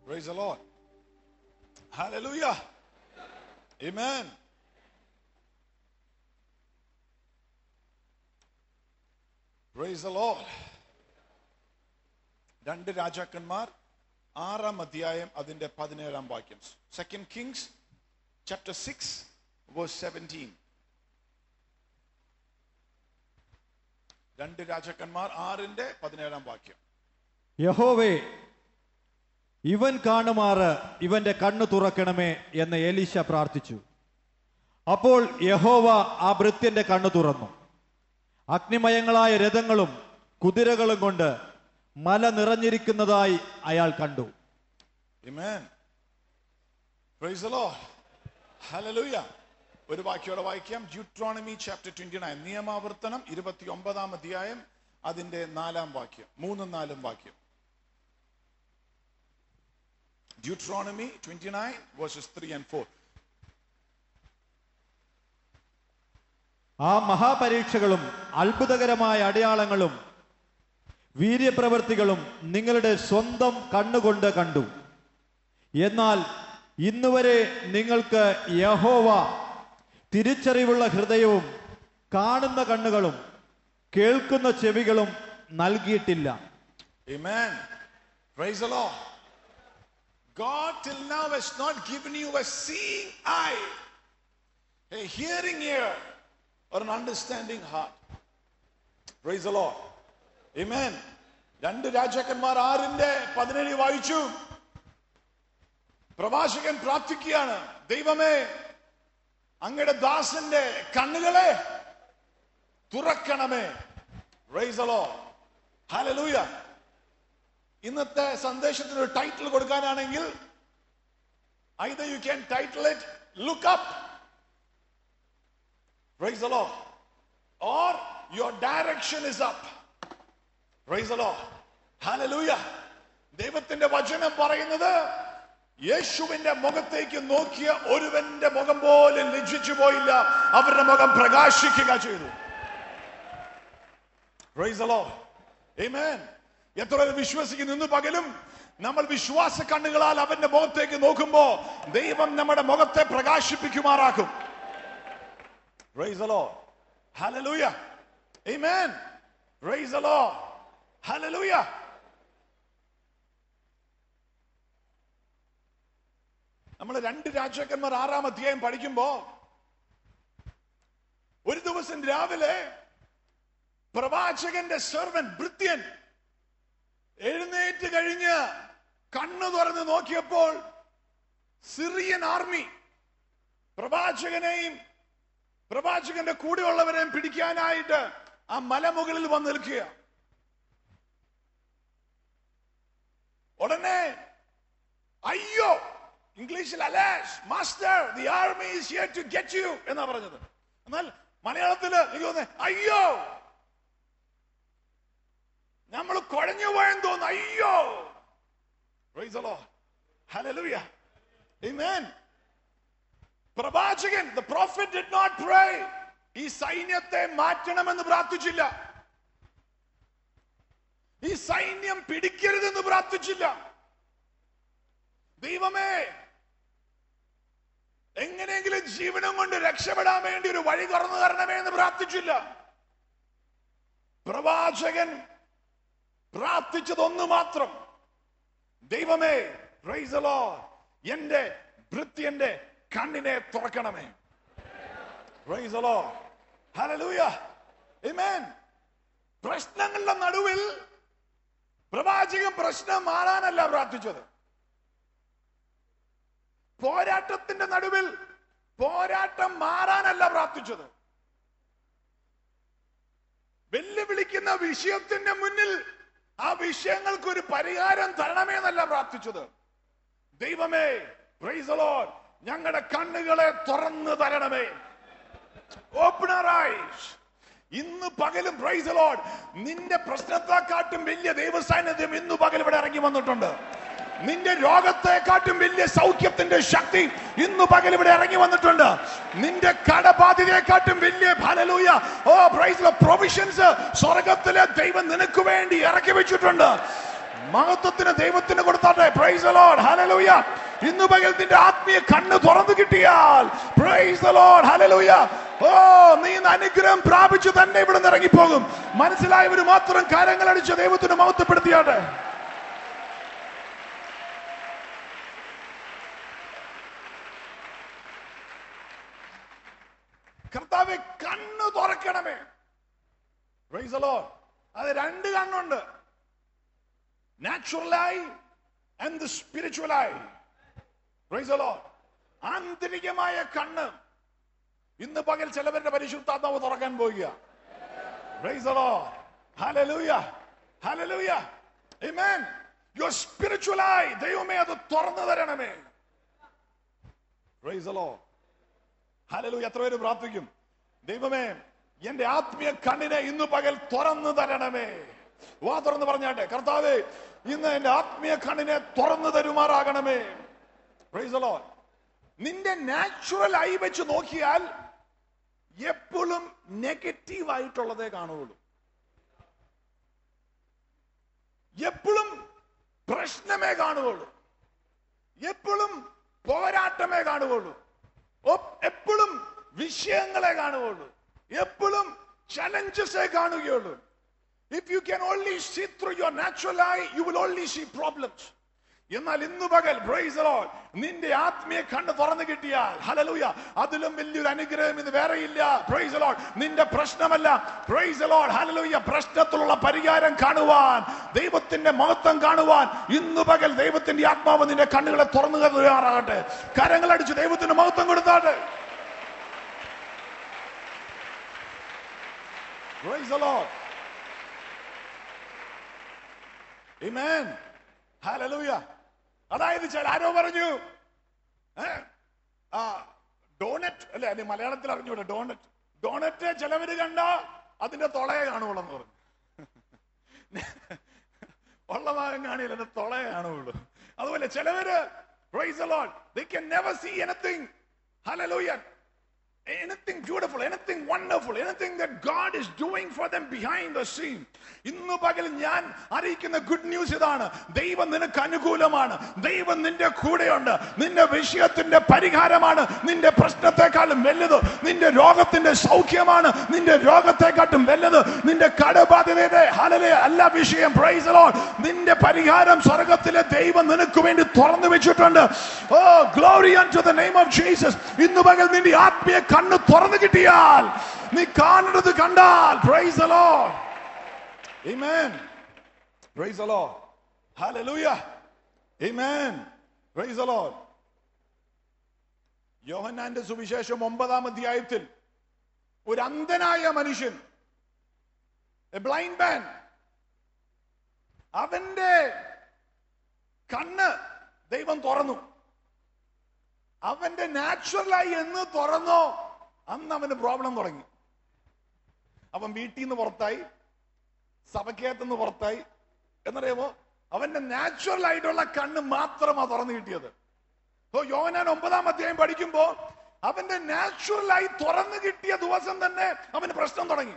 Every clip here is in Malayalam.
Praise the Lord. Hallelujah. Amen. Praise the Lord. രണ്ട് രാജാക്കന്മാർ ആറാം അധ്യായം അതിന്റെ പതിനേഴാം വാക്യം second Kings chapter six verse seventeen രണ്ട് രാജാക്കന്മാർ ആറിന്റെ പതിനേഴാം വാക്യം യഹോവേ ഇവൻ കാണുമാറ് ഇവന്റെ കണ്ണു തുറക്കണമേ എന്ന് എലീശ പ്രാർത്ഥിച്ചു അപ്പോൾ യഹോവ ആ ഭൃത്യന്റെ കണ്ണു തുറന്നു അഗ്നിമയങ്ങളായ രഥങ്ങളും കുതിരകളും കൊണ്ട് മല നിറഞ്ഞിരിക്കുന്നതായി അയാൾ കണ്ടു Amen. Praise the Lord. Hallelujah. ഒരു വാക്യോടെ വായിക്കാം ഡ്യൂട്രോണമി ചാപ്റ്റർ ട്വന്റി നയൻ നിയമാവർത്തനം ഇരുപത്തി ഒമ്പതാം അധ്യായം അതിന്റെ നാലാം വാക്യം മൂന്നും നാലും വാക്യം Deuteronomy twenty nine verses three and four ആ മഹാപരീക്ഷകളും അത്ഭുതകരമായ അടയാളങ്ങളും വീര്യപ്രവൃത്തികളും നിങ്ങളുടെ സ്വന്തം കണ്ണുകൊണ്ട് കണ്ടു എന്നാൽ ഇന്നുവരെ നിങ്ങൾക്ക് യഹോവ തിരിച്ചറിവുള്ള ഹൃദയവും കാണുന്ന കണ്ണുകളും കേൾക്കുന്ന ചെവികളും നൽകിയിട്ടില്ല Amen. Praise the Lord. God till now has not given you a seeing eye, a hearing ear, or an understanding heart. Praise the Lord. Amen. രണ്ട് രാജാക്കന്മാർ ആറിന്റെ പതിനേഴ് വായിച്ചു പ്രവാചകൻ പ്രാർത്ഥിക്കുകയാണ് ദൈവമേ അങ്ങയുടെ ദാസന്റെ കണ്ണുകളെ തുറക്കണമേ Praise the Lord. Hallelujah. ഇന്നത്തെ സന്ദേശത്തിന് ഒരു ടൈറ്റിൽ കൊടുക്കാനാണെങ്കിൽ either you can title it look up praise the lord or your direction is up praise the lord hallelujah ദൈവത്തിന്റെ വചനം പറയുന്നത് യേശുവിന്റെ മുഖത്തേക്ക് നോക്കിയ ഒരുവന്റെ മുഖം പോലും ലജ്ജിച്ചു പോയില്ല അവരുടെ മുഖം പ്രകാശിക്കുക ചെയ്തു Praise the Lord. Amen. എത്ര പേര് വിശ്വസിക്കുന്നു ഇന്ന് പകലും നമ്മൾ വിശ്വാസ കണ്ണുകളാൽ അവന്റെ മുഖത്തേക്ക് നോക്കുമ്പോ ദൈവം നമ്മുടെ മുഖത്തെ പ്രകാശിപ്പിക്കുമാറാക്കും Praise the Lord. Hallelujah. Amen. Praise the Lord. Hallelujah. നമ്മൾ രണ്ട് രാജാക്കന്മാർ ആറാം അധ്യായം പഠിക്കുമ്പോ ഒരു ദിവസം രാവിലെ പ്രവാചകന്റെ സെർവൻ ഭൃത്യൻ എഴുന്നേറ്റ് കഴിഞ്ഞ് കണ്ണു തുറന്ന് നോക്കിയപ്പോൾ സിറിയൻ ആർമി പ്രവാചകനെയും പ്രവാചകന്റെ കൂടെയുള്ളവരെയും പിടിക്കാനായിട്ട് ആ മലമുകളിൽ വന്ന് നിൽക്കുക ഉടനെ അയ്യോ ഇംഗ്ലീഷിൽ alas master the army is here to get you എന്നാ പറഞ്ഞത് എന്നാൽ മലയാളത്തില് എനിക്ക് തോന്നുന്നത് അയ്യോ നമ്മൾ കുഴഞ്ഞു പോയെന്ന് തോന്നുന്നു അയ്യോ Praise the Lord. Hallelujah. Amen. പ്രവാചകൻ the prophet did not pray ഈ സൈന്യത്തെ മാറ്റണമെന്ന് പ്രാർത്ഥിച്ചില്ല ഈ സൈന്യം പിടിക്കരുതെന്ന് പ്രാർത്ഥിച്ചില്ല ദൈവമേ എങ്ങനെയെങ്കിലും ജീവനം കൊണ്ട് രക്ഷപ്പെടാൻ വേണ്ടി ഒരു വഴി തുറന്നു തരണമേ എന്ന് പ്രാർത്ഥിച്ചില്ല പ്രവാചകൻ പ്രാർത്ഥിച്ചതൊന്നു മാത്രം ദൈവമേ praise the Lord. എന്റെ ഭൃത്യന്റെ കണ്ണിനെ തുറക്കണമേ Praise the Lord. Hallelujah. Amen. പ്രശ്നങ്ങളുടെ നടുവിൽ പ്രവാചകൻ പ്രശ്നം മാറാനല്ല പ്രാർത്ഥിച്ചത് പോരാട്ടത്തിന്റെ നടുവിൽ പോരാട്ടം മാറാനല്ല പ്രാർത്ഥിച്ചത് വെല്ലുവിളിക്കുന്ന വിഷയത്തിന്റെ മുന്നിൽ ആ വിഷയങ്ങൾക്ക് ഒരു പരിഹാരം തരണമേ എന്നല്ല പ്രാർത്ഥിച്ചത് ദൈവമേ praise the Lord, ഞങ്ങളുടെ കണ്ണുകളെ തുറന്നു തരണമേ ഓപ്പൺ eyes ഇന്ന് പകലും പ്രൈസ് ലോഡ് നിന്റെ പ്രശ്നത്തെക്കാട്ടും വലിയ ദൈവസാന്നിധ്യം ഇന്ന് പകൽ ഇവിടെ ഇറങ്ങി വന്നിട്ടുണ്ട് നിന്റെ രോഗത്തെക്കാട്ടും വലിയ സൗഖ്യത്തിന്റെ ശക്തി ഇന്ന് പകൽ ഇവിടെ ഇറങ്ങി വന്നിട്ടുണ്ട് നിന്റെ കടബാധ്യതയെക്കാട്ടും വലിയ ഫലലൂയ ഓ പ്രൈസ് പ്രൊവിഷൻസ് സ്വർഗത്തിലെ ദൈവം നിനക്ക് വേണ്ടി ഇറക്കി വെച്ചിട്ടുണ്ട് മഹത്വത്തിന് ദൈവത്തിന് കൊടുത്താട്ടെ പ്രൈസ് ലോഡ് ഹലലൂയ ഇന്ന് പകൽ നിന്റെ ആത്മീയ കണ്ണ് തുറന്നു കിട്ടിയാൽ പ്രൈസ് ലോഡ് ഹലലൂയ ഓ നീ ഇന്ന് അനുഗ്രഹം പ്രാപിച്ചു തന്നെ ഇവിടെ നിന്ന് ഇറങ്ങിപ്പോകും മനസ്സിലായവര് മാത്രം കാര്യങ്ങൾ അടിച്ച് ദൈവത്തിന് മഹത്വപ്പെടുത്തിയാട്ടെ കർത്താവെ കണ്ണ് തുറക്കണമേ Praise the Lord. അത് രണ്ട് കണ്ണുണ്ട് നാച്ചുറലായി ആൻഡ് സ്പിരിച്വലായി Praise the Lord. ആന്തരികമായ കണ്ണ് ഇന്ന് പകൽ ചിലവരുടെ പരിശുദ്ധാത്മാവ് തുറക്കാൻ പോവുക Praise the Lord. Hallelujah. Hallelujah. Amen. Your spiritual eye ദൈവമേ അത് തുറന്നു തരണമേ Praise the Lord. ഹല്ലേലൂയ എത്ര പേര് പ്രാർത്ഥിക്കും ദൈവമേ എന്റെ ആത്മീയ കണ്ണിനെ ഇന്ന് പകൽ തുറന്നു തരണമേ വാ തുറന്ന് പറഞ്ഞാട്ടെ കർത്താവേ ഇന്ന് എന്റെ ആത്മീയ കണ്ണിനെ തുറന്നു തരുമാറാകണമേ Praise the Lord. നിന്റെ നാച്ചുറൽ ഐ വെച്ച് നോക്കിയാൽ എപ്പോഴും നെഗറ്റീവ് ആയിട്ടുള്ളതേ കാണുകയുള്ളൂ എപ്പോഴും പ്രശ്നമേ കാണുകയുള്ളൂ എപ്പോഴും പോരാട്ടമേ കാണുകയുള്ളൂ എപ്പോഴും വിഷയങ്ങളെ കാണുകയുള്ളൂ എപ്പോഴും ചലഞ്ചസേ കാണുകയുള്ളൂ if you can only see through your natural eye you will only see problems എന്നാൽ ഇന്ന് പകൽ പ്രൈസ് ലോഡ് നിന്റെ ആത്മീയ കണ്ണ് തുറന്നു കിട്ടിയാൽ ഹലലൂയ അതിലും വലിയൊരു അനുഗ്രഹം ഇത് വേറെയില്ല പ്രൈസ് ലോഡ് നിന്റെ പ്രശ്നമല്ല പ്രൈസ് ലോഡ് ഹലലൂയ പ്രശ്നത്തിലുള്ള പരിഹാരം കാണുവാൻ ദൈവത്തിന്റെ മഹത്വം കാണുവാൻ ഇന്ന് പകൽ ദൈവത്തിന്റെ ആത്മാവ് നിന്റെ കണ്ണുകളെ തുറന്നു തരുമാറാകട്ടെ കരങ്ങളടിച്ച് ദൈവത്തിന് മഹത്വം കൊടുത്താട്ടെ Praise the Lord. Amen. Hallelujah. അതായത് ചില ആരോ പറഞ്ഞു ഏ? ആ ഡോണറ്റ് അല്ലെ അതിന് മലയാളത്തിൽ അറിഞ്ഞൂടെ ഡോണറ്റ് ഡോണറ്റ് ചിലവര് കണ്ട അതിന്റെ തൊളയെ കാണുള്ളൂ എന്ന് പറഞ്ഞു ഉള്ള ഭാഗം കാണില്ല അതിന്റെ തൊളയെ കാണുള്ളൂ അതുപോലെ ചിലവര് praise the Lord they can never see anything hallelujah anything beautiful, anything wonderful, anything that God is doing for them behind the scene. ഇന്ന് പകൽ ഞാൻ അറിയിക്കുന്ന ഗുഡ് ന്യൂസ് ഇതാണ് ദൈവം നിനക്ക് അനുകൂലമാണ് ദൈവം നിന്റെ കൂടെയുണ്ട് നിന്റെ വിഷയത്തിന്റെ പരിഹാരമാണ് നിന്റെ പ്രശ്നത്തെക്കാളും വലുത് നിന്റെ രോഗത്തിന്റെ സൗഖ്യമാണ് നിന്റെ രോഗത്തെക്കാട്ടും വലുത് നിന്റെ കടബാധ്യതയുടെ ഹലലെ അല്ല വിഷയം പ്രൈസ് നിന്റെ പരിഹാരം സ്വർഗത്തിലെ ദൈവം നിനക്ക് വേണ്ടി തുറന്നു വെച്ചിട്ടുണ്ട് oh glory to the name of Jesus ഇന്ന് പകൽ നിന്റെ ആത്മീയ കണ്ണ് തുറന്നു കിട്ടിയാൽ നീ കാണുന്നത് കണ്ടാൽ praise the Lord Amen praise the Lord hallelujah Amen praise the Lord യോഹന്നാന്റെ സുവിശേഷം ഒമ്പതാം അധ്യായത്തിൽ ഒരു അന്ധനായ മനുഷ്യൻ എ ബ്ലൈൻഡ് മാൻ അവന്റെ കണ്ണ് ദൈവം തുറന്നു അവന്റെ നാച്ചുറലായി എന്ന് തുറന്നോ അന്ന് അവന് പ്രോബ്ലം തുടങ്ങി അവൻ വീട്ടിൽ നിന്ന് പുറത്തായി സഭയ്ക്കകത്ത് നിന്ന് പുറത്തായി എന്നറിയാമോ അവന്റെ നാച്ചുറൽ ആയിട്ടുള്ള കണ്ണ് മാത്രമാ തുറന്നു കിട്ടിയത് ഓ യോനാൻ ഒമ്പതാം അധ്യായം പഠിക്കുമ്പോ അവന്റെ നാച്ചുറലായി തുറന്നു കിട്ടിയ ദിവസം തന്നെ അവന് പ്രശ്നം തുടങ്ങി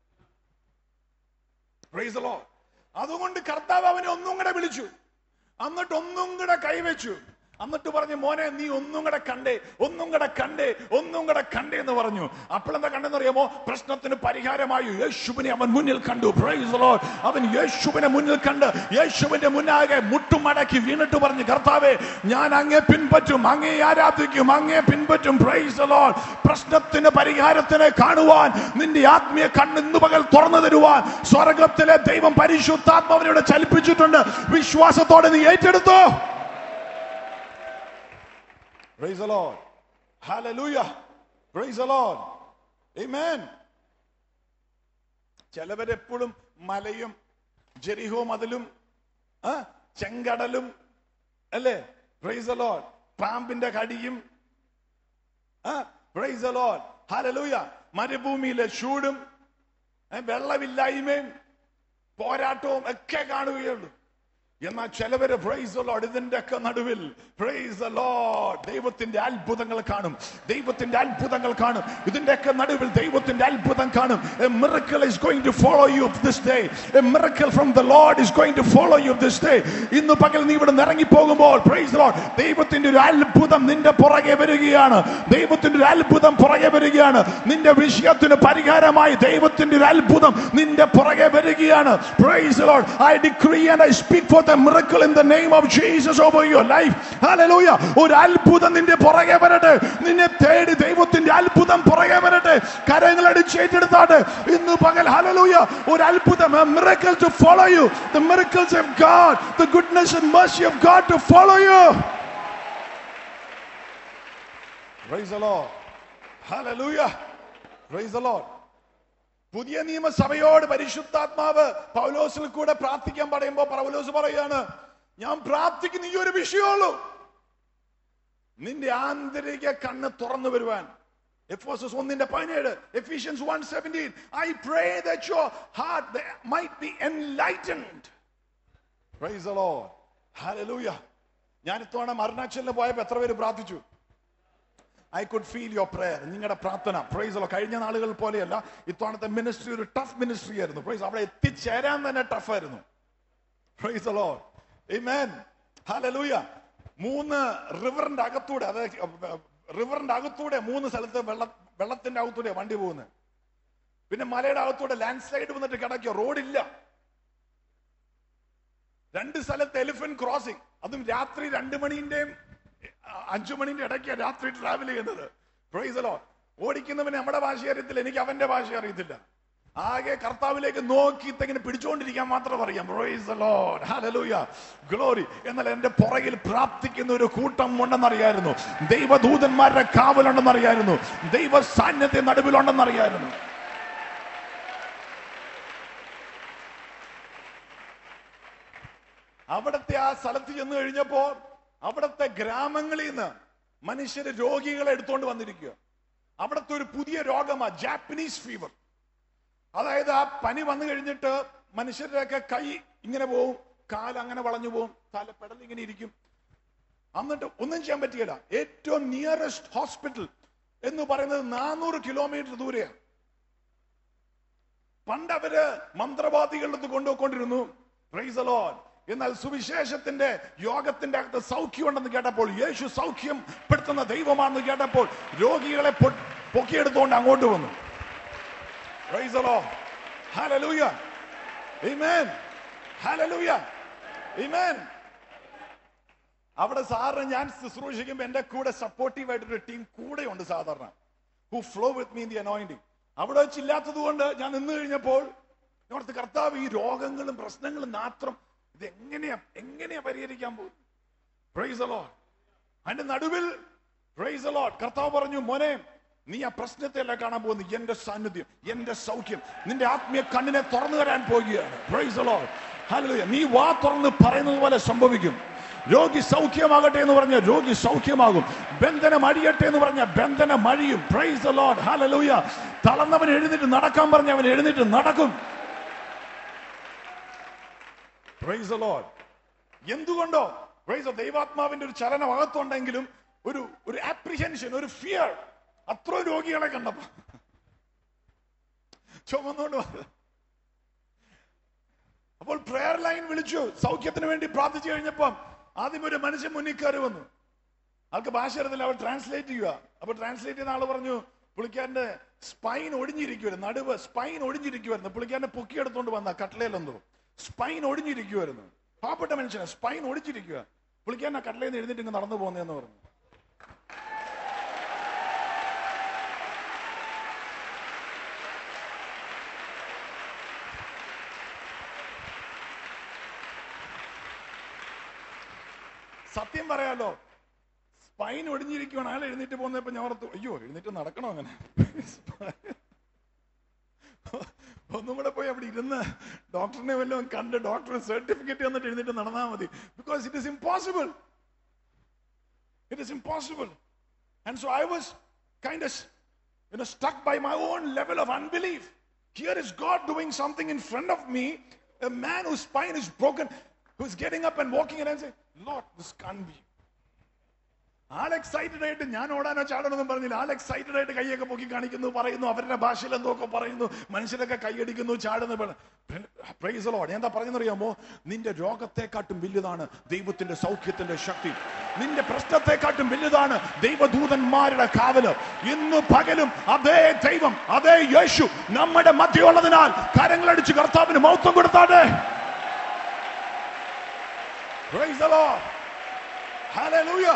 Praise the Lord. അതുകൊണ്ട് കർത്താവ് അവനെ ഒന്നും കൂടെ വിളിച്ചു എന്നിട്ട് ഒന്നും കൂടെ കൈവച്ചു എന്നിട്ട് പറഞ്ഞു മോനെ നീ ഒന്നും കൂടെ കണ്ടേ ഒന്നും കൂടെ കണ്ടേ ഒന്നും കൂടെ കണ്ടേ എന്ന് പറഞ്ഞു അപ്പോഴെന്താ കണ്ടെന്ന് അറിയാമോ പ്രശ്നത്തിന് പരിഹാരമായി യേശുവിനെ അവൻ മുന്നിൽ കണ്ടു Praise the Lord. അവൻ യേശുവിനെ മുന്നിൽ കണ്ട് യേശുവിന്റെ മുന്നാകെ മുട്ടുമടക്കി വീണിട്ട് പറഞ്ഞു കർത്താവേ ഞാൻ അങ്ങേ പിൻപറ്റും അങ്ങേ ആരാധിക്കും അങ്ങേ പിൻപറ്റും Praise the Lord. പ്രശ്നത്തിന് പരിഹാരത്തിനെ കാണുവാൻ നിന്റെ ആത്മീയ കണ്ണ് ഇന്ന് പകൽ തുറന്നു തരുവാൻ സ്വർഗത്തിലെ ദൈവം പരിശുദ്ധാത്മാവിനോട് ചലിപ്പിച്ചിട്ടുണ്ട് വിശ്വാസത്തോടെ നീ ഏറ്റെടുത്തോ Praise the Lord. Hallelujah. Praise the Lord. Amen. ചിലവരെപ്പോഴും മലയും ജെറിഹോ മതിലും ആ, ചെങ്കടലും അല്ലേ പ്രൈസ് the Lord. പാമ്പിന്റെ കടിയും പ്രൈസ് the Lord. Hallelujah. മരുഭൂമിയിലെ ചൂടും ഏ, വെള്ളമില്ലായ്മയും പോരാട്ടവും ഒക്കെ കാണുകയുള്ളൂ എന്നാൽ ചിലവര് പ്രൈസ് ലോഡ് ഇതിന്റെ ഒക്കെ നടുവിൽ പ്രൈസ് ലോഡ് ദൈവത്തിന്റെ അത്ഭുതങ്ങൾ കാണും ദൈവത്തിന്റെ അത്ഭുതങ്ങൾ കാണും ഇതിന്റെ ഒക്കെ നടുവിൽ ദൈവത്തിന്റെ അത്ഭുതം കാണും a miracle is going to follow you this day a miracle from the lord is going to follow you this day ഇന്ന് പകൽ നീ ഇവിടെ ഇറങ്ങി പോകുമ്പോൾ പ്രൈസ് ലോഡ് ദൈവത്തിന്റെ ഒരു അത്ഭുതം നിന്റെ പുറകെ വരികയാണ് ദൈവത്തിന്റെ ഒരു അത്ഭുതം പുറകെ വരികയാണ് നിന്റെ വിഷയത്തിന് പരിഹാരമായി ദൈവത്തിന്റെ ഒരു അത്ഭുതം നിന്റെ പുറകെ വരികയാണ് praise Lord I decree and I speak for the miracle in the name of Jesus over your life hallelujah ഒരു അത്ഭുതം നിന്റെ പുറകെ വരട്ടെ നിന്നെ തേടി ദൈവത്തിന്റെ അത്ഭുതം പുറകെ വരട്ടെ കരങ്ങൾ അടിച്ചേറ്റെടുത്താട്ടെ ഇന്ന് പകൽ ഹല്ലേലൂയ ഒരു അത്ഭുതം a miracle to follow you the miracles of God the goodness and mercy of God to follow you praise the Lord hallelujah praise the Lord പുതിയ നിയമസഭയോട് പരിശുദ്ധാത്മാവ് പൗലോസിൽ കൂടെ പ്രാർത്ഥിക്കാൻ പറയുമ്പോ പൗലോസ് പറയാണ് ഞാൻ പ്രാർത്ഥിക്കുന്ന ഈ ഒരു വിഷയമുള്ളൂ നിന്റെ ആന്തരിക കണ്ണ് തുറന്നു വരുവാൻ എഫോസസ് ഒന്നിന്റെ പതിനേഴ് Ephesians one seventeen I pray that your heart might be enlightened praise the Lord hallelujah ഞാൻ ഇത്തവണ അരുണാചലിന് പോയപ്പോൾ എത്ര പേര് പ്രാർത്ഥിച്ചു I could feel your prayer നിങ്ങളുടെ പ്രാർത്ഥന പ്രൈസ് കഴിഞ്ഞ നാളുകൾ പോലെയല്ല ഇത്തവണത്തെ മിനിസ്ട്രി ഒരു ടഫ് മിനിസ്ട്രി ആയിരുന്നു പ്രൈസ് അവിടെ എത്തിച്ചേരാൻ തന്നെ ടഫ് ആയിരുന്നു praise the Lord. Amen. Hallelujah. മൂന്ന് റിവറിന്റെ അകത്തൂടെ അതായത് റിവറിന്റെ അകത്തൂടെ മൂന്ന് സ്ഥലത്ത് വെള്ള വെള്ളത്തിന്റെ അകത്തൂടെ വണ്ടി പോകുന്നത് പിന്നെ മലയുടെ അകത്തൂടെ ലാൻഡ് സ്ലൈഡ് വന്നിട്ട് കിടക്കുക റോഡില്ല രണ്ട് സ്ഥലത്ത് എലിഫന്റ് ക്രോസിംഗ് അതും രാത്രി രണ്ട് മണിന്റെയും അഞ്ചു മണിന്റെ ഇടയ്ക്ക് രാത്രി ട്രാവൽ ചെയ്യുന്നത് പ്രൈസലോ ഓടിക്കുന്നവന് നമ്മുടെ ഭാഷ അറിയത്തില്ല എനിക്ക് അവന്റെ ഭാഷ അറിയത്തില്ല ആകെ കർത്താവിലേക്ക് നോക്കി ഇങ്ങനെ പിടിച്ചുകൊണ്ടിരിക്കാൻ മാത്രം അറിയാം പ്രൈസ് ലോർഡ് ഹല്ലേലൂയ ഗ്ലോറി എന്നാൽ എന്റെ പുറകിൽ പ്രാർത്ഥിക്കുന്ന ഒരു കൂട്ടം ഉണ്ടെന്നറിയായിരുന്നു ദൈവദൂതന്മാരുടെ കാവലുണ്ടെന്നറിയായിരുന്നു ദൈവ സാന്നിധ്യം നടുവിലുണ്ടെന്നറിയായിരുന്നു അവിടത്തെ ആ സ്ഥലത്ത് ചെന്ന് കഴിഞ്ഞപ്പോ അവിടത്തെ ഗ്രാമങ്ങളിൽ നിന്ന് മനുഷ്യര് രോഗികളെ എടുത്തുകൊണ്ട് വന്നിരിക്കുക അവിടുത്തെ ഒരു പുതിയ രോഗമാ ജാപ്പനീസ് ഫീവർ അതായത് ആ പനി വന്നു കഴിഞ്ഞിട്ട് മനുഷ്യരുടെയൊക്കെ കൈ ഇങ്ങനെ പോവും കാൽ അങ്ങനെ വളഞ്ഞു പോവും തല പെടൽ ഇങ്ങനെ ഇരിക്കും എന്നിട്ട് ഒന്നും ചെയ്യാൻ പറ്റിയില്ല ഏറ്റവും നിയറസ്റ്റ് ഹോസ്പിറ്റൽ എന്ന് പറയുന്നത് നാനൂറ് കിലോമീറ്റർ ദൂരെയാണ് പണ്ട് അവര് മന്ത്രവാദികളുടെ അടുത്ത് കൊണ്ടുപോയിക്കൊണ്ടിരുന്നു Praise the Lord. എന്നാൽ സുവിശേഷത്തിന്റെ യോഗത്തിന്റെ അകത്ത് സൗഖ്യം ഉണ്ടെന്ന് കേട്ടപ്പോൾ യേശു സൗഖ്യം പെടുത്തുന്ന ദൈവമാണെന്ന് കേട്ടപ്പോൾ രോഗികളെ പൊ- പൊക്കിയെടുത്തുകൊണ്ട് അങ്ങോട്ട് വന്നു Praise the Lord. Hallelujah. Amen. Hallelujah. Amen. അവിടെ സാറിന് ഞാൻ ശുശ്രൂഷിക്കുമ്പോൾ എന്റെ കൂടെ സപ്പോർട്ടീവ് ആയിട്ടൊരു ടീം കൂടെ ഉണ്ട് സാധാരണ who flow with mean the anointing അവിടെ വെച്ചില്ലാത്തത് കൊണ്ട് ഞാൻ നിന്ന് കഴിഞ്ഞപ്പോൾ ഞാൻ ഓർത്ത് കർത്താവ് ഈ രോഗങ്ങളും പ്രശ്നങ്ങളും മാത്രം ഇത് എങ്ങനെയാ എങ്ങനെയാ പരിഹരിക്കാൻ പോകും പ്രൈസ് ലോഡ് അതിന്റെ നടുവിൽ പ്രൈസ് ലോഡ് കർത്താവ് പറഞ്ഞു മോനെ നീ ആ പ്രശ്നത്തെയല്ല കാണാൻ പോകുന്നു എന്റെ സാന്നിധ്യം എന്റെ സൗഖ്യം നിന്റെ ആത്മീയ കണ്ണിനെ തുറന്നു തരാൻ പോകുകയാണ് പ്രൈസ് ലോഡ് ഹല്ലേലൂയ നീ വാ തുറന്ന് പറയുന്നത് പോലെ സംഭവിക്കും രോഗി സൗഖ്യമാകട്ടെ എന്ന് പറഞ്ഞ രോഗി സൗഖ്യമാകും ബന്ധനം അടിയട്ടെ എന്ന് പറഞ്ഞ ബന്ധനം അഴിയും പ്രൈസ് ലോഡ് ഹല്ലേലൂയ തളർന്നവൻ എഴുന്നേറ്റ് നടക്കാൻ പറഞ്ഞ അവൻ എഴുന്നേറ്റ് നടക്കും പ്രൈസ് ലോഡ് എന്തുകൊണ്ടോ പ്രൈസ് ദൈവാത്മാവിന്റെ ഒരു ചലനം അകത്തുണ്ടെങ്കിലും ഒരു ഒരു ആപ്രിഹെൻഷൻ ഒരു ഫിയർ അത്ര രോഗികളെ കണ്ടപ്പോ ചുമന്നുകൊണ്ട് വന്നത്. അപ്പോൾ പ്രെയർ ലൈൻ വിളിച്ചു സൗഖ്യത്തിന് വേണ്ടി പ്രാർത്ഥിച്ചു കഴിഞ്ഞപ്പം ആദ്യം ഒരു മനുഷ്യൻ മുന്നിൽ കയറി വന്നു ആൾക്ക് ഭാഷ അറിയത്തില്ല അവർ ട്രാൻസ്ലേറ്റ് ചെയ്യുക അപ്പൊ ട്രാൻസ്ലേറ്റ് ചെയ്യുന്ന ആള് പറഞ്ഞു പുള്ളിക്കാരന്റെ സ്പൈൻ ഒടിഞ്ഞിരിക്കുവായിരുന്നു നടുവ് സ്പൈൻ ഒടിഞ്ഞിരിക്കുവായിരുന്നു പുള്ളിക്കാരനെ പൊക്കിയെടുത്തോണ്ട് വന്ന കട്ട്ലയിലെന്തോ സ്പൈൻ ഒടിഞ്ഞിരിക്കുവായിരുന്നു പാവപ്പെട്ട മനുഷ്യനെ സ്പൈൻ ഒടിച്ചിരിക്കുക പുള്ളിക്കാരൻ ആ കട്ട്ലയിൽ നിന്ന് എഴുന്നേറ്റ് ഇങ്ങ് നടന്നു പോകുന്നതെന്ന് പറഞ്ഞു സത്യം പറയാലോ സ്പൈൻ ഒടിഞ്ഞിരിക്കുവാണ് അയാൾ എഴുന്നേറ്റ് പോകുന്നപ്പോ ഞാൻ ഓർത്തു അയ്യോ എഴുന്നേറ്റ് നടക്കണോ അങ്ങനെ ഒന്നും കൂടെ പോയി അവിടെ ഇരുന്ന് ഡോക്ടറിനെ വല്ലതും കണ്ട് ഡോക്ടർ സർട്ടിഫിക്കറ്റ് തന്നിട്ട് എഴുന്നേറ്റ് നടന്നാൽ മതി because it is impossible it is impossible and so I was kind you know, stuck by my own level of unbelief. Here is God doing something in front of me, a man whose spine is broken. who's getting up and walking and saying, Lord, this can't be. All excited ആയിട്ട് ഞാൻ ഓടാനോ ചാടണമെന്നും പറഞ്ഞില്ല ആൾ എക്സൈറ്റഡ് ആയിട്ട് കൈയൊക്കെ പൊക്കി കാണിക്കുന്നു പറയുന്നു അവരുടെ ഭാഷയിൽ എന്തൊക്കെ പറയുന്നു മനുഷ്യരൊക്കെ കൈയടിക്കുന്നു ചാടുന്നു പ്രൈസ് ലോഡ് എന്താ പറഞ്ഞറിയാമോ നിന്റെ രോഗത്തെക്കാട്ടും വലുതാണ് ദൈവത്തിന്റെ സൗഖ്യത്തിന്റെ ശക്തി നിന്റെ പ്രശ്നത്തെക്കാട്ടും വലുതാണ് ദൈവദൂതന്മാരുടെ കാവല് ഇന്ന് പകലും അതേ ദൈവം അതേ യേശു നമ്മുടെ മധ്യമുള്ളതിനാൽ കരങ്ങളടിച്ച് കർത്താവിന് മൗത്വം കൊടുത്താട്ടെ Praise the Lord. Hallelujah.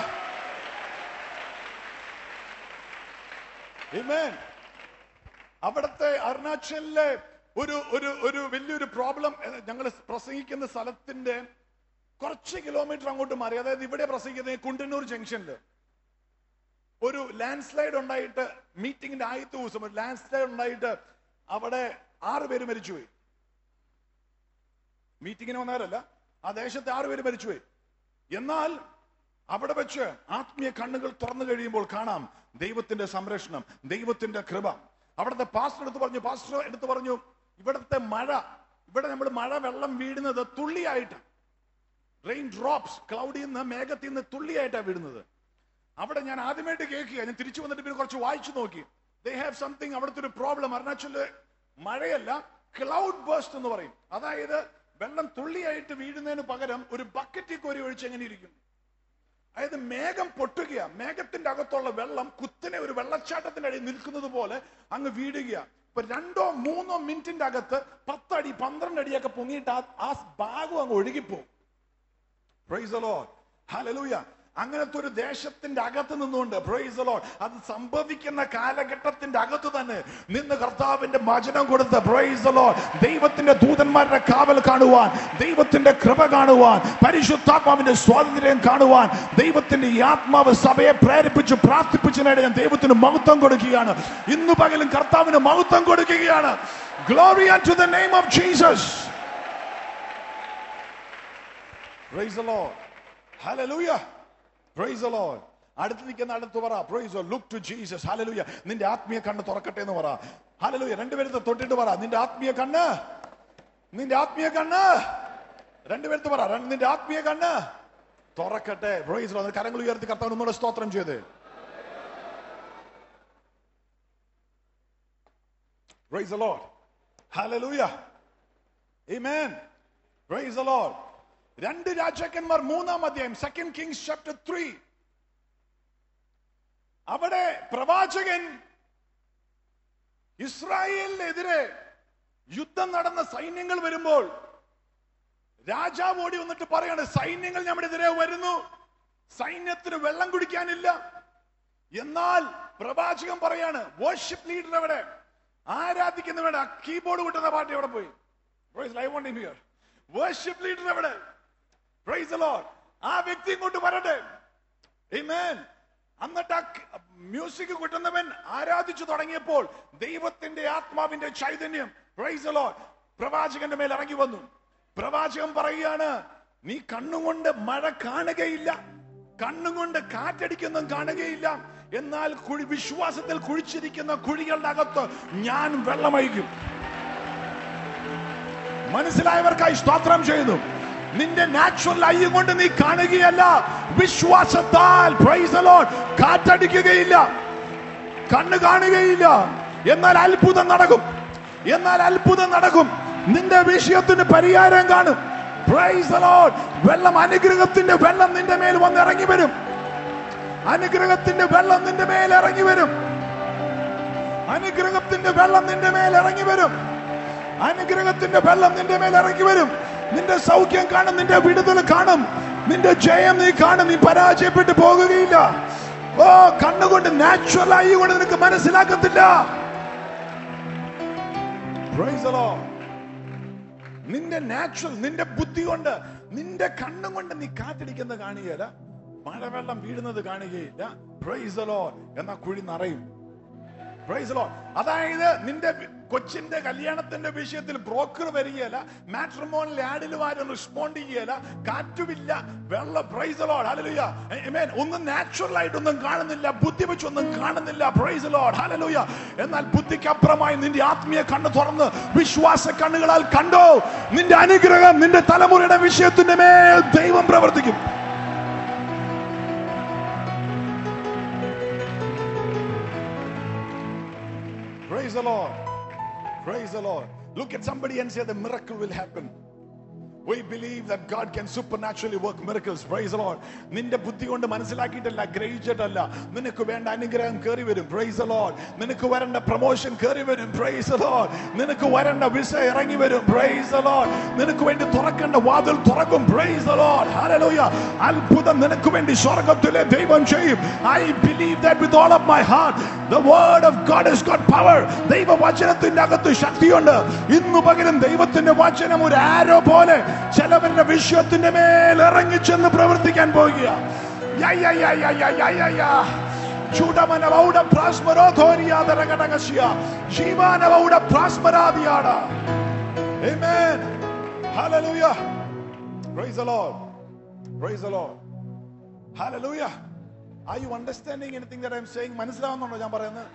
Amen. അവിടുത്തെ അരുണാചലിലെ ഒരു ഒരു ഒരു വലിയൊരു പ്രോബ്ലം ഞങ്ങൾ പ്രസംഗിക്കുന്ന സ്ഥലത്തിന്റെ കുറച്ച് കിലോമീറ്റർ അങ്ങോട്ട് മാറി അതായത് ഇവിടെ പ്രസംഗിക്കുന്നത് കുണ്ടന്നൂർ ജംഗ്ഷനിൽ ഒരു ലാൻഡ് സ്ലൈഡ് ഉണ്ടായിട്ട് മീറ്റിംഗിന്റെ ആദ്യത്തെ ദിവസം ഒരു ലാൻഡ് സ്ലൈഡ് ഉണ്ടായിട്ട് അവിടെ ആറ് പേര് മരിച്ചുപോയി മീറ്റിങ്ങിന് വന്നവരല്ല ആ ദേശത്തെ ആറ് പേര് മരിച്ചുപോയി എന്നാൽ അവിടെ വെച്ച് ആത്മീയ കണ്ണുകൾ തുറന്നു കഴിയുമ്പോൾ കാണാം ദൈവത്തിന്റെ സംരക്ഷണം ദൈവത്തിന്റെ കൃപ അവിടുത്തെ പാസ്റ്റർ എടുത്ത് പറഞ്ഞു പാസ്റ്റർ എടുത്ത് പറഞ്ഞു ഇവിടുത്തെ മഴ ഇവിടെ നമ്മൾ മഴ വെള്ളം വീഴുന്നത് തുള്ളിയായിട്ട് റെയിൻ ഡ്രോപ്സ് ക്ലൗഡിൽ നിന്ന് മേഘത്തിൽ നിന്ന് തുള്ളിയായിട്ടാണ് വീഴുന്നത് അവിടെ ഞാൻ ആദ്യമായിട്ട് കേൾക്കുക ഞാൻ തിരിച്ചു വന്നിട്ട് പിന്നെ കുറച്ച് വായിച്ചു നോക്കി ദേ ഹാവ് സംതിങ് അവിടുത്തെ ഒരു പ്രോബ്ലം അരുണാചലില് മഴയല്ല ക്ലൗഡ് ബേസ്റ്റ് എന്ന് പറയും അതായത് വെള്ളം തുള്ളിയായിട്ട് വീഴുന്നതിന് പകരം ഒരു ബക്കറ്റിൽ കോരി ഒഴിച്ച് എങ്ങനെ ഇരിക്കും അതായത് മേഘം പൊട്ടുക മേഘത്തിന്റെ അകത്തുള്ള വെള്ളം കുത്തിനെ ഒരു വെള്ളച്ചാട്ടത്തിന്റെ അടിയിൽ നിൽക്കുന്നത് പോലെ അങ്ങ് വീഴുക ഇപ്പൊ രണ്ടോ മൂന്നോ മിനിറ്റിന്റെ അകത്ത് പത്തടി പന്ത്രണ്ട് അടിയൊക്കെ പൊങ്ങിയിട്ട് ആ- ആ ഭാഗം അങ്ങ് ഒഴുകിപ്പോകും പ്രൈസ് ലോഡ് ഹല്ലേലൂയ അങ്ങനത്തെ ഒരു ദേശത്തിന്റെ അകത്ത് നിന്നുകൊണ്ട് പ്രൈസ് ലോഡ് അത് സംഭവിക്കുന്ന കാലഘട്ടത്തിന്റെ അകത്ത് തന്നെ നിന്ന് കർത്താവിന്റെ വചനം കൊടുത്ത് പ്രൈസ് ലോഡ് ദൈവത്തിന്റെ ദൂതന്മാരുടെ കാവൽ കാണുവാൻ ദൈവത്തിന്റെ കൃപ കാണുവാൻ പരിശുദ്ധാത്മാവിന്റെ സ്വാതന്ത്ര്യം കാണുവാൻ ദൈവത്തിന്റെ ഈ ആത്മാവ് സഭയെ പ്രേരിപ്പിച്ച് പ്രാർത്ഥിപ്പിച്ചതിനായിട്ട് ഞാൻ ദൈവത്തിന് മഹത്വം കൊടുക്കുകയാണ് ഇന്ന് പകലും കർത്താവിന് മഹത്വം കൊടുക്കുകയാണ് glory to the name of Jesus Praise the Lord. Hallelujah. Praise the Lord. അടുത്ത് നിൽക്കുന്ന അടുത്ത് പറ praise look to Jesus hallelujah നിന്റെ ആത്മീയ കണ്ണ് തുറക്കട്ടെ എന്ന് പറ ഹല്ലേലൂയ രണ്ടുപേരത്തെ തൊട്ടിട്ട് പറ നിന്റെ ആത്മീയ കണ്ണ് നിന്റെ ആത്മീയ കണ്ണ് രണ്ടുപേരത്ത് പറ രണ്ട് നിന്റെ ആത്മീയ കണ്ണ് തുറക്കട്ടെ പ്രൈസ് ലോർഡ് കരങ്ങൾ ഉയർത്തി കർത്താവ് ഒന്നുകൂടെ സ്തോത്രം ചെയ്ത് praise the Lord. Hallelujah. Amen. Praise the Lord. രണ്ട് രാജാക്കന്മാർ മൂന്നാം അധ്യായം സെക്കൻഡ് കിങ്സ് ചാപ്റ്റർ ത്രീ അവിടെ പ്രവാചകൻ ഇസ്രായേലിനെതിരെ യുദ്ധം നടന്ന സൈന്യങ്ങൾ വരുമ്പോൾ രാജാവ് ഓടി വന്നിട്ട് പറയാണ് സൈന്യങ്ങൾ നമ്മുടെ എതിരെ വരുന്നു സൈന്യത്തിന് വെള്ളം കുടിക്കാനില്ല എന്നാൽ പ്രവാചകൻ പറയാണ് വർഷിപ്പ് ലീഡർ എവിടെ ആരാധിക്കുന്നവരുടെ കീബോർഡ് കിട്ടുന്ന പാർട്ടി എവിടെ പോയി I want here worship leader എവിടെ പ്രൈസ് the Lord. ആ വ്യക്തി ഇങ്ങോട്ട് വരട്ടെ Amen. എന്നിട്ട് ആ മ്യൂസിക് കിട്ടുന്നവൻ ആരാധിച്ചു തുടങ്ങിയപ്പോൾ ദൈവത്തിന്റെ ആത്മാവിന്റെ ചൈതന്യം പ്രൈസ് the Lord പ്രവാചകന്റെ മേൽ ഇറങ്ങി വന്നു പ്രവാചകൻ പറയുകയാണ് നീ കണ്ണുകൊണ്ട് മഴ കാണുകയില്ല കണ്ണുകൊണ്ട് കാറ്റടിക്കുന്നതും കാണുകയില്ല എന്നാൽ കുഴി വിശ്വാസത്തിൽ കുഴിച്ചിരിക്കുന്ന കുഴികളുടെ അകത്ത് ഞാൻ വെള്ളമയക്കും മനസ്സിലായവർക്കായി സ്തോത്രം ചെയ്യുന്നു നിന്റെ നാച്ചുറൽ ഐ കൊണ്ട് നീ കാണുകയല്ല വിശ്വാസത്താൽ praise the Lord, കാറ്റടിക്കുകയില്ല കണ്ണ് കാണുകയില്ല എന്നാൽ അത്ഭുതം നടക്കും എന്നാൽ അത്ഭുതം നടക്കും നിന്റെ വിഷയത്തിന് പരിഹാരം കാണും Praise the Lord. വെള്ളം അനുഗ്രഹത്തിന്റെ വെള്ളം നിന്റെ മേൽ വന്ന് ഇറങ്ങി വരും അനുഗ്രഹത്തിന്റെ വെള്ളം നിന്റെ മേൽ ഇറങ്ങി വരും അനുഗ്രഹത്തിന്റെ വെള്ളം നിന്റെ മേൽ ഇറങ്ങി വരും അനുഗ്രഹത്തിന്റെ വെള്ളം നിന്റെ മേൽ ഇറങ്ങി വരും നിന്റെ സൗഖ്യം കാണും നിന്റെ വിടുതൽ കാണും നിന്റെ ജയം നീ കാണും നീ പരാജയപ്പെട്ടു പോകുകയില്ല ഓ കണ്ണുകൊണ്ട് നാച്ചുറൽ ആയി കൊണ്ട് നിനക്ക് മനസ്സിലാക്കത്തില്ല Praise the Lord. നിന്റെ നാച്ചുറൽ നിന്റെ ബുദ്ധി കൊണ്ട് നിന്റെ കണ്ണും കൊണ്ട് നീ കാത്തിരിക്കുന്നത് കാണുകയില്ല മഴവെള്ളം വീഴുന്നത് കാണുകയില്ല പ്രൈസ് the Lord. എന്നാ കുഴി നിറയും Praise the Lord. അതായത് നിന്റെ കൊച്ചിന്റെ കല്യാണത്തിന്റെ വിഷയത്തിൽ ബ്രോക്കർ വരികയല്ല മാട്രിമോണിൽ ആഡിലും ആരും റെസ്പോണ്ട് ചെയ്യല കാറ്റുമില്ല വെള്ള പ്രൈസ് ലോഡ് ഹല്ലേലൂയ ആമേൻ ഒന്നും നാച്ചുറൽ ആയിട്ടൊന്നും കാണുന്നില്ല ബുദ്ധി വെച്ചൊന്നും കാണുന്നില്ല പ്രൈസ് ലോഡ് ഹല്ലേലൂയ എന്നാൽ ബുദ്ധിക്കപ്പുറമായി നിന്റെ ആത്മീയ കണ്ണ് തുറന്ന് വിശ്വാസ കണ്ണുകളാൽ കണ്ടോ നിന്റെ അനുഗ്രഹം നിന്റെ തലമുറയുടെ വിഷയത്തിന്റെ മേൽ ദൈവം പ്രവർത്തിക്കും Praise the Lord. Praise the Lord. Look at somebody and say the miracle will happen. We believe that God can supernaturally work miracles. Praise the Lord. നിന്റെ ബുദ്ധി കൊണ്ട് മനസ്സിലാക്കിയിട്ടല്ല ഗ്രഹിച്ചിട്ടല്ല നിനക്ക് വേണ്ട അനുഗ്രഹം കയറി വരും പ്രൈസ് the Lord. നിനക്ക് വരേണ്ട പ്രൊമോഷൻ കയറി വരും പ്രൈസ് the Lord. നിനക്ക് വരേണ്ട വിസ ഇറങ്ങി വരും പ്രൈസ് the Lord. നിനക്ക് വേണ്ടി തുറക്കേണ്ട വാതിൽ തുറക്കും പ്രൈസ് the Lord. Hallelujah. അത്ഭുതം നിനക്ക് വേണ്ടി സ്വർഗത്തിലെ ദൈവം ചെയ്യും I believe that with all of my heart. The word of God has got power. ദൈവവചനത്തിന്റെ അകത്ത് ശക്തിയുണ്ട് ഇന്നു പകരം ദൈവത്തിന്റെ വചനം ഒരു ആരോ പോലെ ചിലവരുടെ വിഷയത്തിന്റെ മേൽ ഇറങ്ങിച്ചെന്ന് പ്രവർത്തിക്കാൻ പോകുക യാ, യാ, യാ, യാ, യാ, യാ, യാ, യാ. ചൂടമനവൗഡ പ്രാസ്മരോധോരിയാതരകടകസ്യ. ജീവാനവൗഡ പ്രാസ്മരാദിയാട. Amen. Hallelujah. Praise the Lord. Praise the Lord. Hallelujah. Are you understanding anything that I'm saying? മനസ്സിലാവുന്നുണ്ടോ ഞാൻ പറയുന്നത്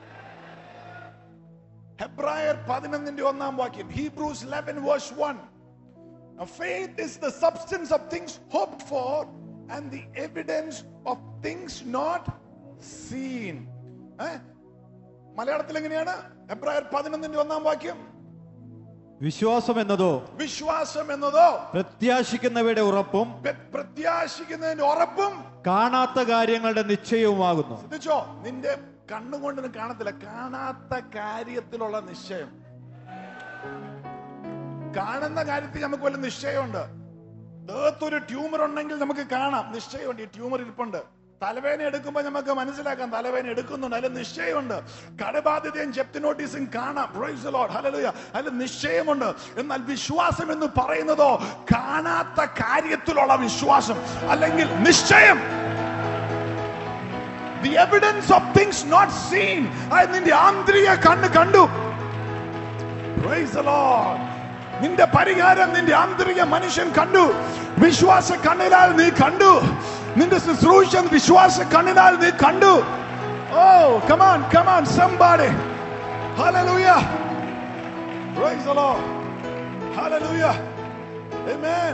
ഹെബ്രായർ പതിനൊന്നിന്റെ ഒന്നാം വാക്യം Hebrews 11 verse 1 Now, faith is the substance of things hoped for and the evidence of things not seen. ഏ? മലയാളത്തിൽ എങ്ങനെയാണ് എബ്രായർ പതിനൊന്നിന്റെ ഒന്നാം വാക്യം വിശ്വാസം എന്നതോ വിശ്വാസം എന്നതോ പ്രത്യാശിക്കുന്നവയുടെ ഉറപ്പും പ്ര- പ്രത്യാശിക്കുന്നതിന്റെ ഉറപ്പും കാണാത്ത കാര്യങ്ങളുടെ നിശ്ചയവുമാകുന്നു ശ്രദ്ധിച്ചോ നിന്റെ കണ്ണുകൊണ്ട് നീ കാണത്തില്ല കാണാത്ത കാര്യത്തിലുള്ള നിശ്ചയം കാണുന്ന കാര്യത്തിൽ നമുക്ക് വല്ല നിശ്ചയമുണ്ട് ദേഹത്തൊരു ട്യൂമർ ഉണ്ടെങ്കിൽ നമുക്ക് കാണാം നിശ്ചയമുണ്ട് ഈ ട്യൂമർ ഇരിപ്പുണ്ട് തലവേന എടുക്കുമ്പോൾ നമുക്ക് മനസ്സിലാക്കാം തലവേന എടുക്കുന്നുണ്ട് അതിൽ നിശ്ചയമുണ്ട് കടബാധ്യതയും ജപ്തി നോട്ടീസും കാണാം Praise the Lord. Hallelujah. അതിൽ നിശ്ചയമുണ്ട് എന്നാൽ വിശ്വാസം എന്ന് പറയുന്നതോ കാണാത്ത കാര്യത്തിലുള്ള വിശ്വാസം അല്ലെങ്കിൽ നിശ്ചയം the evidence of things not seen അത് നിന്റെ ആന്തരിക കണ്ണ് കണ്ടു Praise the Lord. നിന്റെ പരിഹാരം നിന്റെ ആന്തരിക മനുഷ്യൻ കണ്ടു വിശ്വാസ കണ്ണിനാൽ നീ കണ്ടു നിന്റെ ശുശ്രൂഷ വിശ്വാസ കണ്ണിനാൽ നീ കണ്ടു oh come on come on somebody Hallelujah. Praise the Lord. Hallelujah. Amen.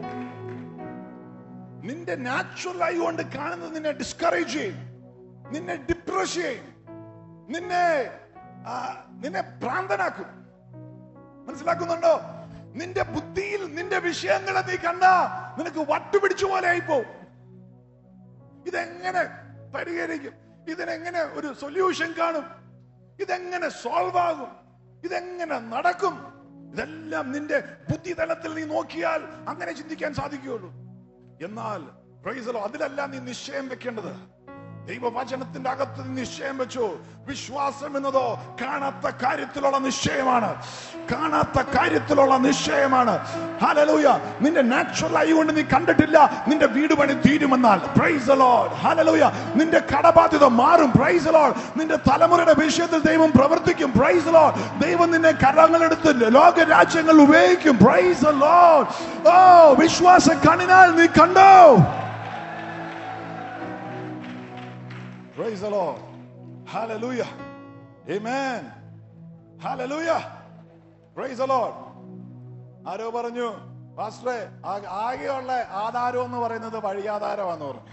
നിന്റെ നാച്ചുറൽ ആയി കൊണ്ട് കാണുന്നത് നിന്നെ ഡിസ്കറേജ് ചെയ്യും നിന്നെ ഡിപ്രസ് ചെയ്യും നിന്നെ ആ, നിന്നെ ഭ്രാന്തനാക്കും മനസ്സിലാക്കുന്നുണ്ടോ നിന്റെ ബുദ്ധിയിൽ നിന്റെ വിഷയങ്ങളെ നീ കണ്ട നിനക്ക് വട്ടുപിടിച്ച പോലെ ആയിപ്പോ ഇതെങ്ങനെ പരിഹരിക്കും ഇതിനെങ്ങനെ ഒരു സൊല്യൂഷൻ കാണും ഇതെങ്ങനെ സോൾവ് ആകും ഇതെങ്ങനെ നടക്കും ഇതെല്ലാം നിന്റെ ബുദ്ധിതലത്തിൽ നീ നോക്കിയാൽ അങ്ങനെ ചിന്തിക്കാൻ സാധിക്കുകയുള്ളൂ എന്നാൽ praise the Lord, അതിലെല്ലാം നീ നിശ്ചയം വെക്കേണ്ടത് ദൈവവചനത്തിന്റെ അകത്ത് നീ നിശ്ചയം വെച്ചു വിശ്വാസം എന്നതോ കാണാത്ത കാര്യത്തിലുള്ള നിശ്ചയമാണ് കാണാത്ത കാര്യത്തിലുള്ള നിശ്ചയമാണ് ഹലലൂയ നിന്റെ നാച്ചുറൽ ആയി കൊണ്ട് നീ കണ്ടിട്ടില്ല നിന്റെ വീട് പണി തീരുമെന്നാൽ പ്രൈസ് ലോഡ് ഹലലൂയ നിന്റെ കടബാധ്യത മാറും പ്രൈസ് ലോഡ് നിന്റെ തലമുറയുടെ വിഷയത്തിൽ ദൈവം പ്രവർത്തിക്കും പ്രൈസ് ലോഡ് ദൈവം നിന്നെ കരങ്ങളെടുത്ത് ലോക രാജ്യങ്ങൾ ഉപയോഗിക്കും പ്രൈസ് ലോഡ് ഓ വിശ്വാസ കണിനാൽ നീ കണ്ടോ Praise the Lord. Hallelujah. Amen. Hallelujah. Praise the Lord. ആരോ പറഞ്ഞു പാസ്റ്ററെ ആ- ആകെയുള്ള ആധാരം എന്ന് പറയുന്നത് വഴിയാധാരമാന്ന് പറഞ്ഞു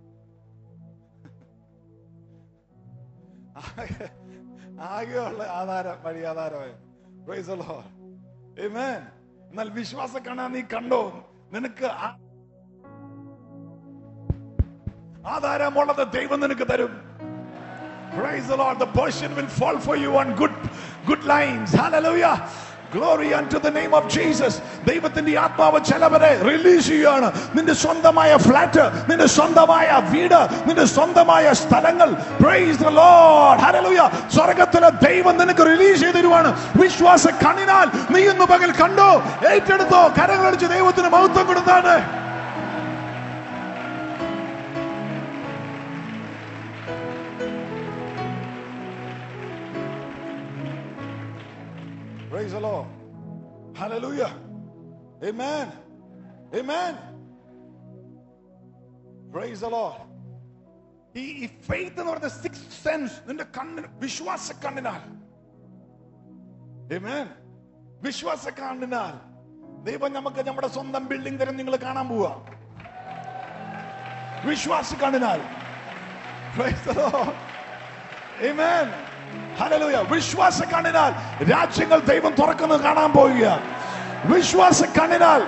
ആകെ- ആകെയുള്ള ആധാരം വഴിയാധാരമായി Praise the Lord. Amen. എന്നാൽ വിശ്വാസ കാണാൻ നീ കണ്ടോ നിനക്ക് ആ- ആധാരമുള്ളത് ദൈവം നിനക്ക് തരും Praise the Lord. The portion will fall for you on good, good lines. Hallelujah. Glory unto the name of Jesus. ദൈവത്തിന്റെ ആത്മാവ് ചിലവരെ റിലീസ് ചെയ്യുകയാണ് നിന്റെ സ്വന്തമായ ഫ്ലാറ്റ് നിന്റെ സ്വന്തമായ വീട് നിന്റെ സ്വന്തമായ സ്ഥലങ്ങൾ പ്രൈസ് ദ ലോർഡ് ഹല്ലേലൂയ സ്വർഗ്ഗത്തിലെ ദൈവം നിനക്ക് റിലീസ് ചെയ്ത് തരുവാണ് വിശ്വാസ കണ്ണിനാൽ നീ ഇന്ന് പകൽ കണ്ടോ ഏറ്റെടുത്തോ കരങ്ങളടിച്ച് ദൈവത്തിന് മഹത്വം കൊടുത്താണ് Praise the Lord. Hallelujah. Amen. Amen. Praise the Lord. ഈ ഈ ഫെയ്ത്ത് എന്ന് പറയുന്ന സിക്സ് സെൻസ് നിന്റെ കണ്ണിന് വിശ്വാസ കണ്ണിനാൽ Amen. വിശ്വാസ കണ്ണിനാൽ ദൈവം നമുക്ക് നമ്മുടെ സ്വന്തം ബിൽഡിംഗ് തരം നിങ്ങൾ കാണാൻ പോവാ വിശ്വാസ കണ്ണിനാൽ Praise the Lord. Amen. Hallelujah. വിശ്വാസ കണ്ണിനാൽ രാജ്യങ്ങൾ ദൈവം തുറക്കുന്നത് കാണാൻ പോവുക വിശ്വാസ കണ്ണിനാൽ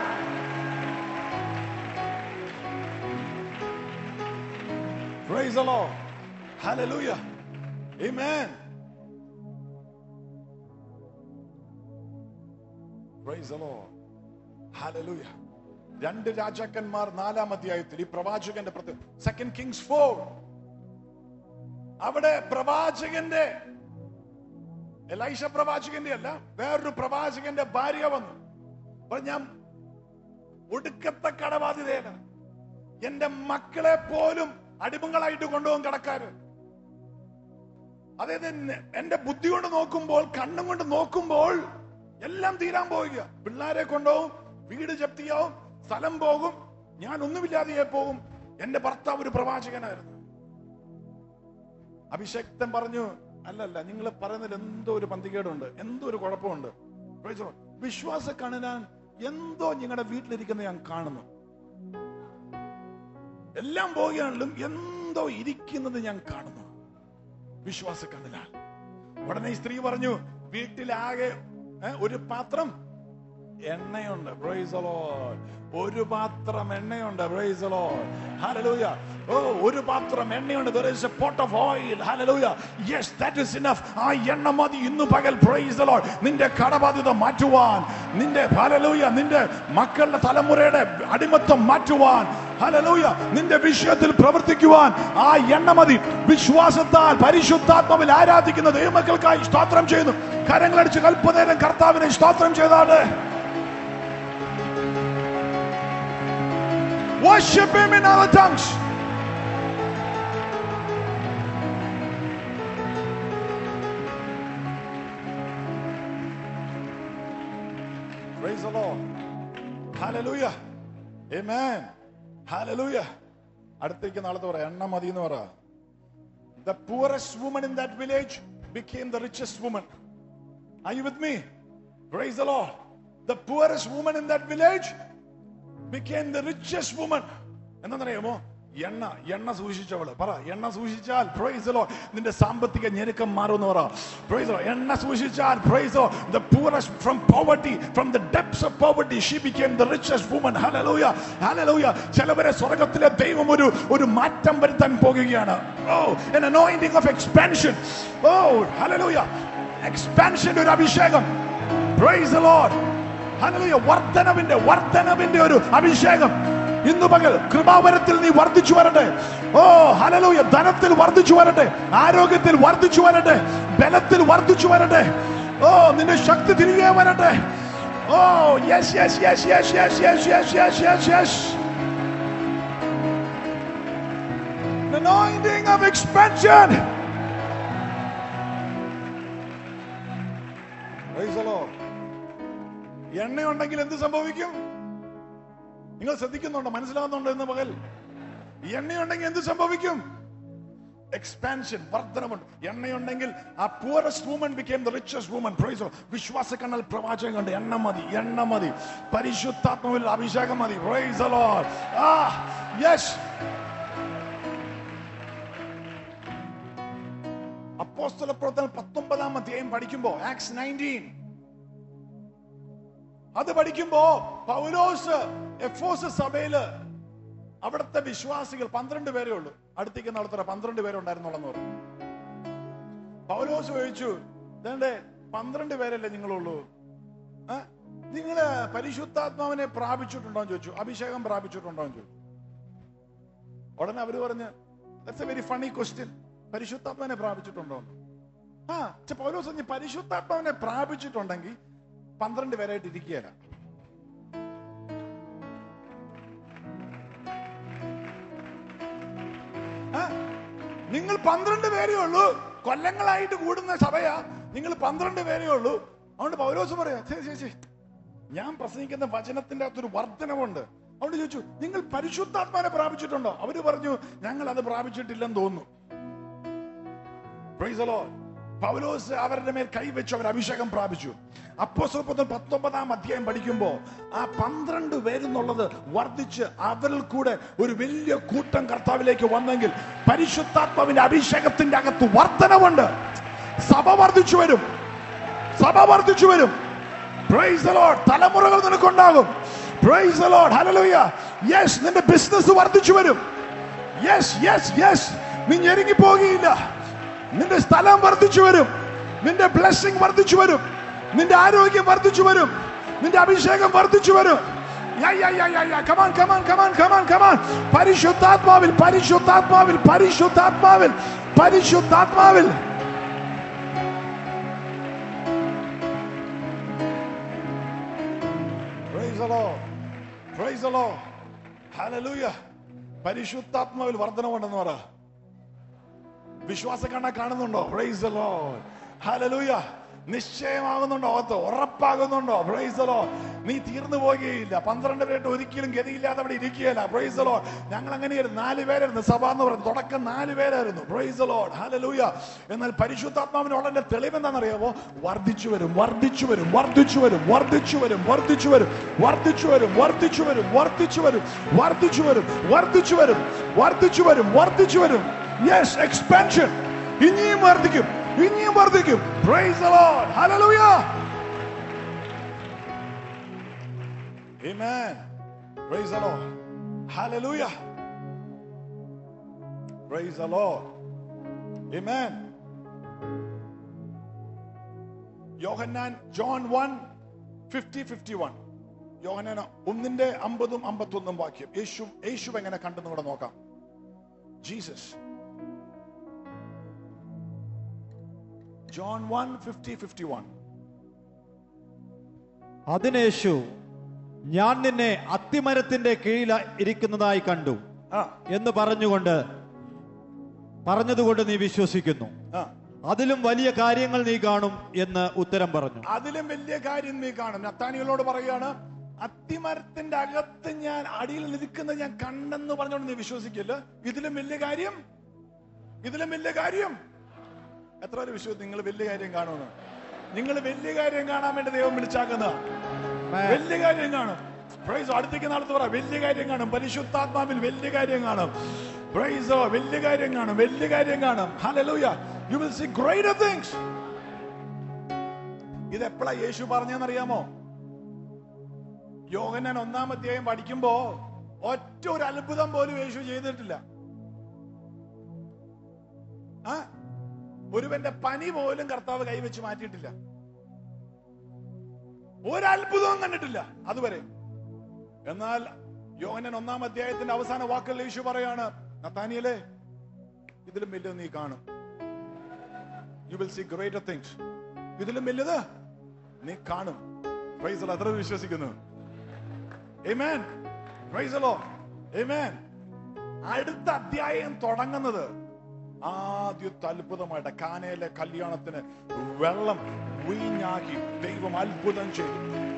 Praise the Lord. Hallelujah. Amen. Praise the Lord. Hallelujah. രണ്ട് രാജാക്കന്മാർ നാലാം അധ്യായത്തിൽ ഈ പ്രവാചകന്റെ സെക്കൻഡ് കിങ്സ് ഫോർ അവിടെ പ്രവാചകന്റെ എലൈഷ പ്രവാചകന്റെ അല്ല വേറൊരു പ്രവാചകന്റെ ഭാര്യ വന്നു അപ്പൊ ഞാൻ ഒടുക്കത്തെ കടബാധിതയാണ് എന്റെ മക്കളെ പോലും അടിമകളായിട്ട് കൊണ്ടുപോകും കടക്കാര് അതായത് എന്നെ- എന്റെ ബുദ്ധി കൊണ്ട് നോക്കുമ്പോൾ കണ്ണും കൊണ്ട് നോക്കുമ്പോൾ എല്ലാം തീരാൻ പോവുക പിള്ളേരെ കൊണ്ടുപോകും വീട് ജപ്തിയാവും സ്ഥലം പോകും ഞാൻ ഒന്നുമില്ലാതെ പോകും എന്റെ ഭർത്താവ് ഒരു പ്രവാചകനായിരുന്നു അഭിഷക്തൻ പറഞ്ഞു അല്ലല്ല നിങ്ങൾ പറയുന്നതിൽ എന്തോ ഒരു പന്തികേടുണ്ട് എന്തോ ഒരു കുഴപ്പമുണ്ട് Praise the Lord. വിശ്വാസ കണിനാൻ എന്തോ നിങ്ങളുടെ വീട്ടിലിരിക്കുന്ന ഞാൻ കാണുന്നു എല്ലാം പോവുകയാണെങ്കിലും എന്തോ ഇരിക്കുന്നത് ഞാൻ കാണുന്നു വിശ്വാസ കണ്ണിനാൽ ഉടനെ ഈ സ്ത്രീ പറഞ്ഞു വീട്ടിലാകെ ഏ, ഒരു പാത്രം എണ്ണയുണ്ട് Praise the Lord. ഒരു പാത്രം എണ്ണയുണ്ട് Praise the Lord. Hallelujah. ഓ ഒരു പാത്രം എണ്ണയുണ്ട് there is a pot of oil hallelujah yes that is enough ആ എണ്ണ മതി ഇന്ന് പകൽ praise the lord നിന്റെ കടബാധ്യത മാറ്റുവാൻ നിന്റെ hallelujah നിന്റെ മക്കളുടെ തലമുറയുടെ അടിമത്തം മാറ്റുവാൻ hallelujah നിന്റെ വിഷയത്തിൽ പ്രവർത്തിക്കുവാൻ ആ എണ്ണ മതി വിശ്വാസത്താൽ പരിശുദ്ധാത്മാവിൽ ആരാധിക്കുന്ന ദൈവമക്കൾക്കായി സ്തോത്രം ചെയ്യുന്നു കരങ്ങളടിച്ച് കൽപ്പനേരം കർത്താവിനെ സ്തോത്രം ചെയ്താണ് Worship him in other tongues. Praise the Lord. Hallelujah. Amen. Hallelujah. അടുത്തേക്ക് നാളത്തെ പറ എണ്ണ മതി എന്ന് പറ The poorest woman in that village became the richest woman. Are you with me? Praise the Lord. The poorest woman in that village became the richest woman. എന്താണെന്നറിയാമോ എണ്ണ എണ്ണ സൂക്ഷിച്ചവള് പറ എണ്ണ സൂക്ഷിച്ചാൽ പ്രൈസ് ലോ നിന്റെ സാമ്പത്തിക ഞെരുക്കം മാറുമെന്ന് പറ പ്രൈസ് ലോ എണ്ണ സൂക്ഷിച്ചാൽ praise Lord the poorest from poverty from the depths of poverty she became the richest woman hallelujah hallelujah ചിലവരെ സ്വർഗ്ഗത്തിലെ ദൈവം ഒരു ഒരു മാറ്റം വരുത്താൻ പോകുകയാണ് oh an anointing of expansion oh hallelujah എക്സ്പാൻഷന്റെ ഒരു അഭിഷേകം പ്രൈസ് ദ ലോർഡ് ഹല്ലേലൂയ വർധനവിന്റെ വർധനവിന്റെ ഒരു അഭിഷേകം ഇന്നു പകൽ കൃപാവരത്തിൽ നീ വർദ്ധിച്ചു വരട്ടെ ഓ ഹല്ലേലൂയ ധനത്തിൽ വർദ്ധിച്ചു വരട്ടെ ആരോഗ്യത്തിൽ വർദ്ധിച്ചു വരട്ടെ ബലത്തിൽ വർദ്ധിച്ചു വരട്ടെ ഓ നിന്റെ ശക്തി തിരികെ വരട്ടെ oh yes yes yes yes yes yes yes yes yes yes anointing of expansion. Praise the Lord. എണ്ണയുണ്ടെങ്കിൽ എന്ത് സംഭവിക്കും നിങ്ങൾ ശ്രദ്ധിക്കുന്നുണ്ടോ മനസ്സിലാവുന്നുണ്ടോ എന്ന് പകൽ എണ്ണയുണ്ടെങ്കിൽ എന്ത് സംഭവിക്കും എക്സ്പാൻഷൻ വർധനമുണ്ട് എണ്ണയുണ്ടെങ്കിൽ ആ poorest woman became the richest woman praise വിശ്വാസ കണ്ണൽ പ്രവാചകം കണ്ട് എണ്ണ മതി എണ്ണ മതി പരിശുദ്ധാത്മാവിൽ അഭിഷേകം മതി പ്രൈസ് ആ യെസ് അപ്പോസ്തല പ്രവർത്തനം പത്തൊമ്പതാം അധ്യായം പഠിക്കുമ്പോ ആക്സ് നയൻറ്റീൻ അത് പഠിക്കുമ്പോ പൗലോസ് എഫോസ് സഭയില് അവിടുത്തെ വിശ്വാസികൾ പന്ത്രണ്ട് പേരേ ഉള്ളൂ അടുത്തേക്ക് നടത്തറ പന്ത്രണ്ട് പേരുണ്ടായിരുന്നുള്ളെന്ന് പറഞ്ഞു പൗലോസ് ചോദിച്ചു ഇതേണ്ടേ പന്ത്രണ്ട് പേരല്ലേ നിങ്ങളുള്ളൂ ആ? നിങ്ങള് പരിശുദ്ധാത്മാവിനെ പ്രാപിച്ചിട്ടുണ്ടോ എന്ന് ചോദിച്ചു അഭിഷേകം പ്രാപിച്ചിട്ടുണ്ടോ എന്ന് ചോദിച്ചു ഉടനെ അവര് പറഞ്ഞ് that's a very funny question പരിശുദ്ധാത്മാവിനെ പ്രാപിച്ചിട്ടുണ്ടോ എന്ന്. ആ ഛെ, പൗലോസ് പറഞ്ഞു പരിശുദ്ധാത്മാവിനെ പ്രാപിച്ചിട്ടുണ്ടെങ്കിൽ പന്ത്രണ്ട് പേരായിട്ട് ഇരിക്കുകയല്ല ആ? നിങ്ങൾ പന്ത്രണ്ട് പേരേ ഉള്ളൂ കൊല്ലങ്ങളായിട്ട് കൂടുന്ന സഭയാ നിങ്ങൾ പന്ത്രണ്ട് പേരേ ഉള്ളൂ അതുകൊണ്ട് പൗലോസ് പറയാ "ഛേ, ഛേ, ഛേ, ഞാൻ പ്രസംഗിക്കുന്ന വചനത്തിന്റെ അകത്തൊരു വർധനവുണ്ട് അതുകൊണ്ട് ചോദിച്ചു നിങ്ങൾ പരിശുദ്ധാത്മാനെ പ്രാപിച്ചിട്ടുണ്ടോ അവര് പറഞ്ഞു ഞങ്ങൾ അത് പ്രാപിച്ചിട്ടില്ലെന്ന് തോന്നുന്നു Praise the Lord. പൗലോസ് അവരുടെ മേൽ കൈവച്ചു അവർ അഭിഷേകം പ്രാപിച്ചു അപ്പോസ്തലപ്രവർത്തനം പത്തൊമ്പതാം അധ്യായം പഠിക്കുമ്പോൾ ആ പന്ത്രണ്ട് പേരെന്നുള്ളത് വർദ്ധിച്ച് അവരിൽ കൂടെ ഒരു വലിയ കൂട്ടം കർത്താവിലേക്ക് വന്നെങ്കിൽ പരിശുദ്ധാത്മാവിന്റെ അഭിഷേകത്തിന്റെ അകത്ത് വർധനവുണ്ട് സഭ വർദ്ധിച്ചു വരും സഭ വർദ്ധിച്ചു വരും Praise the Lord. തലമുറകൾ നിനക്കുണ്ടാകും Praise the Lord. Hallelujah. Yes, നിന്റെ ബിസിനസ് വർദ്ധിച്ചു വരും യെസ് യെസ് യെസ് നീ ഞെരുങ്ങി പോകുകയില്ല നിന്റെ സ്ഥലം വർദ്ധിച്ചു വരും നിന്റെ ബ്ലെസ്സിംഗ് വർദ്ധിച്ചു വരും നിന്റെ ആരോഗ്യം വർദ്ധിച്ചു വരും നിന്റെ അഭിഷേകം വർദ്ധിച്ചു വരും യാ, യാ, യാ, യാ, യാ. Come on, come on, come on, come on, come on. പരിശുദ്ധാത്മാവിൽ പരിശുദ്ധാത്മാവിൽ പരിശുദ്ധാത്മാവിൽ പരിശുദ്ധാത്മാവിൽ Praise the Lord. Praise the Lord. Hallelujah. പരിശുദ്ധാത്മാവിൽ വർധനമുണ്ടെന്ന് പറ വിശ്വാസ കണ്ണ കാണുന്നുണ്ടോ പ്രൈസ് the Lord. Hallelujah. നിശ്ചയമാകുന്നുണ്ടോ അകത്ത് ഉറപ്പാകുന്നുണ്ടോ പ്രൈസ് ലോ നീ തീർന്നു പോകുകയില്ല പന്ത്രണ്ട് പേരുടെ ഒരിക്കലും ഗതിയില്ലാതെ അവിടെ ഇരിക്കുകയില്ല പ്രൈസ് ലോ ഞങ്ങൾ അങ്ങനെയായിരുന്നു നാല് പേരായിരുന്നു സഭ എന്ന് പറയുന്നത് തുടക്കം നാല് പേരായിരുന്നു പ്രൈസ് ലോഡ് ഹലലൂയ എന്നാൽ പരിശുദ്ധാത്മാവിനുള്ളതിന്റെ തെളിവ് എന്താണെന്നറിയാമോ വർദ്ധിച്ചു വരും വർദ്ധിച്ചു വരും വർദ്ധിച്ചു വരും വർദ്ധിച്ചു വരും വർദ്ധിച്ചു വരും വർദ്ധിച്ചു വരും വർദ്ധിച്ചു വരും വർദ്ധിച്ചു വരും വർദ്ധിച്ചു വരും വർദ്ധിച്ചു വരും വർദ്ധിച്ചു വരും വർദ്ധിച്ചു വരും യെസ് എക്സ്പാൻഷൻ ഇനിയും വർദ്ധിക്കും ഇനിയും വർദ്ധിക്കും praise the Lord hallelujah amen praise the Lord hallelujah praise the Lord amen യോഹന്നാൻ ജോൺ 1 50 51 യോഹന്നാൻ ഒന്നിന്റെ അമ്പതും അമ്പത്തൊന്നും വാക്യം യേശു യേശു എങ്ങനെ കണ്ടെന്ന് കൂടെ നോക്കാം ജീസസ് ജോൺ 1 50 51 അതിനേശു ഞാൻ നിന്നെ അത്തിമരത്തിന്റെ കീഴിൽ ഇരിക്കുന്നതായി കണ്ടു ആ എന്ന് പറഞ്ഞുകൊണ്ട് പറഞ്ഞതുകൊണ്ട് നീ വിശ്വസിക്കുന്നു ആ അതിലും വലിയ കാര്യങ്ങൾ നീ കാണും എന്ന് ഉത്തരം പറഞ്ഞു അതിലും വലിയ കാര്യം നീ കാണും നത്താനികളോട് പറയുകയാണ് അത്തിമരത്തിന്റെ അകത്ത് ഞാൻ അടിയിൽ നിൽക്കുന്നത് ഞാൻ കണ്ടെന്ന് പറഞ്ഞുകൊണ്ട് നീ വിശ്വസിക്കില്ല ഇതിലും വലിയ കാര്യം ഇതിലും വലിയ കാര്യം എത്ര പേര് വിശ്വസിക്കും നിങ്ങൾ വലിയ കാര്യം കാണുമെന്ന് നിങ്ങൾ വലിയ കാര്യം കാണാൻ വേണ്ടി ദൈവം വിളിച്ചാക്കുന്ന വലിയ കാര്യം കാണും പ്രൈസ് അടുത്തേക്ക് നാളത്ത് പറ വലിയ കാര്യം കാണും പരിശുദ്ധാത്മാവിൽ വലിയ കാര്യം കാണും പ്രൈസ് വലിയ കാര്യം കാണും വലിയ കാര്യം കാണും hallelujah you will see greater things ഇത് എപ്പോഴാ യേശു പറഞ്ഞെന്നറിയാമോ യോഗനൻ ഒന്നാം അധ്യായം പഠിക്കുമ്പോ ഒറ്റ ഒരു അത്ഭുതം പോലും യേശു ചെയ്തിട്ടില്ല ആ ഒരുവന്റെ പനി പോലും കർത്താവ് കൈവച്ച് മാറ്റിയിട്ടില്ല ഒരത്ഭുതവും കണ്ടിട്ടില്ല അതുവരെ എന്നാൽ യോഹനൻ ഒന്നാം അധ്യായത്തിന്റെ അവസാന വാക്കുകളിൽ യേശു പറയാണ് നത്താനിയലേ ഇതിലും വലുത് നീ കാണും you will see greater things ഇതിലും വലുത് നീ കാണും പ്രൈസ് എത്ര വിശ്വസിക്കുന്നു Amen. Praise the Lord. Amen. അടുത്ത അധ്യായം തുടങ്ങുന്നത് ആദ്യത്തെ അത്ഭുതമായിട്ട് കാനയിലെ കല്യാണത്തിന് വെള്ളം വീഞ്ഞാക്കി ദൈവം അത്ഭുതം ചെയ്തു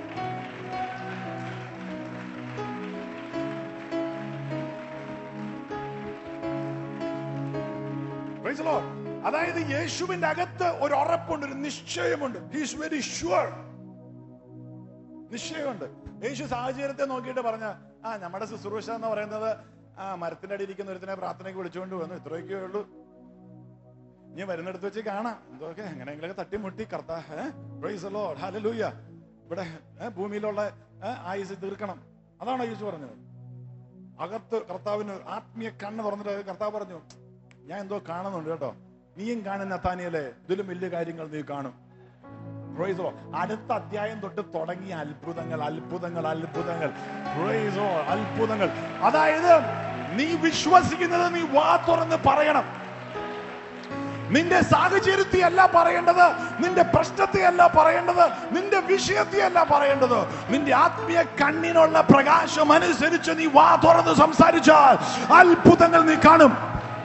Praise the Lord. അതായത് യേശുവിന്റെ അകത്ത് ഒരു ഉറപ്പുണ്ട് ഒരു നിശ്ചയമുണ്ട് ഹീസ് വെരി ഷുവർ നിശ്ചയമുണ്ട് യേശു സാഹചര്യത്തെ നോക്കിയിട്ട് പറഞ്ഞ ആ നമ്മുടെ ശുശ്രൂഷ എന്ന് പറയുന്നത് ആ മരത്തിന്റെ അടിയിൽ ഇരിക്കുന്ന ഒരുത്തിനെ പ്രാർത്ഥനയ്ക്ക് വിളിച്ചുകൊണ്ട് വന്നു ഇത്രയൊക്കെ ഉള്ളൂ ഇനി വരുന്നിടത്ത് വെച്ച് കാണാം എന്തൊക്കെ എങ്ങനെയെങ്കിലൊക്കെ തട്ടിമുട്ടി കർത്താ ഹലലൂയ ഇവിടെ ഏ, ഭൂമിയിലുള്ള ഏ, ആയുസ് തീർക്കണം അതാണോ യേശു പറഞ്ഞത് അകത്ത് കർത്താവിന് ആത്മീയ കണ്ണ് തുറന്നിട്ട് കർത്താവ് പറഞ്ഞു ഞാൻ എന്തോ കാണുന്നുണ്ട് കേട്ടോ നീയും കാണുന്ന താനിയല്ലേ ഇതിലും വലിയ കാര്യങ്ങൾ നീ കാണും Praise the Lord. അടുത്ത അധ്യായം തൊട്ട് തുടങ്ങിയ അത്ഭുതങ്ങൾ അത്ഭുതങ്ങൾ അത്ഭുതങ്ങൾ Praise the Lord. അത്ഭുതങ്ങൾ അതായത് നീ വിശ്വസിക്കുന്നത് നീ വാ തുറന്ന് പറയണം നിന്റെ സാഹചര്യത്തെ അല്ല പറയേണ്ടത് നിന്റെ പ്രശ്നത്തെ അല്ല പറയേണ്ടത് നിന്റെ വിഷയത്തെ അല്ല പറയേണ്ടത് നിന്റെ ആത്മീയ കണ്ണിനുള്ള പ്രകാശം അനുസരിച്ച് നീ വാ തുറന്ന് സംസാരിച്ചാൽ അത്ഭുതങ്ങൾ നീ കാണും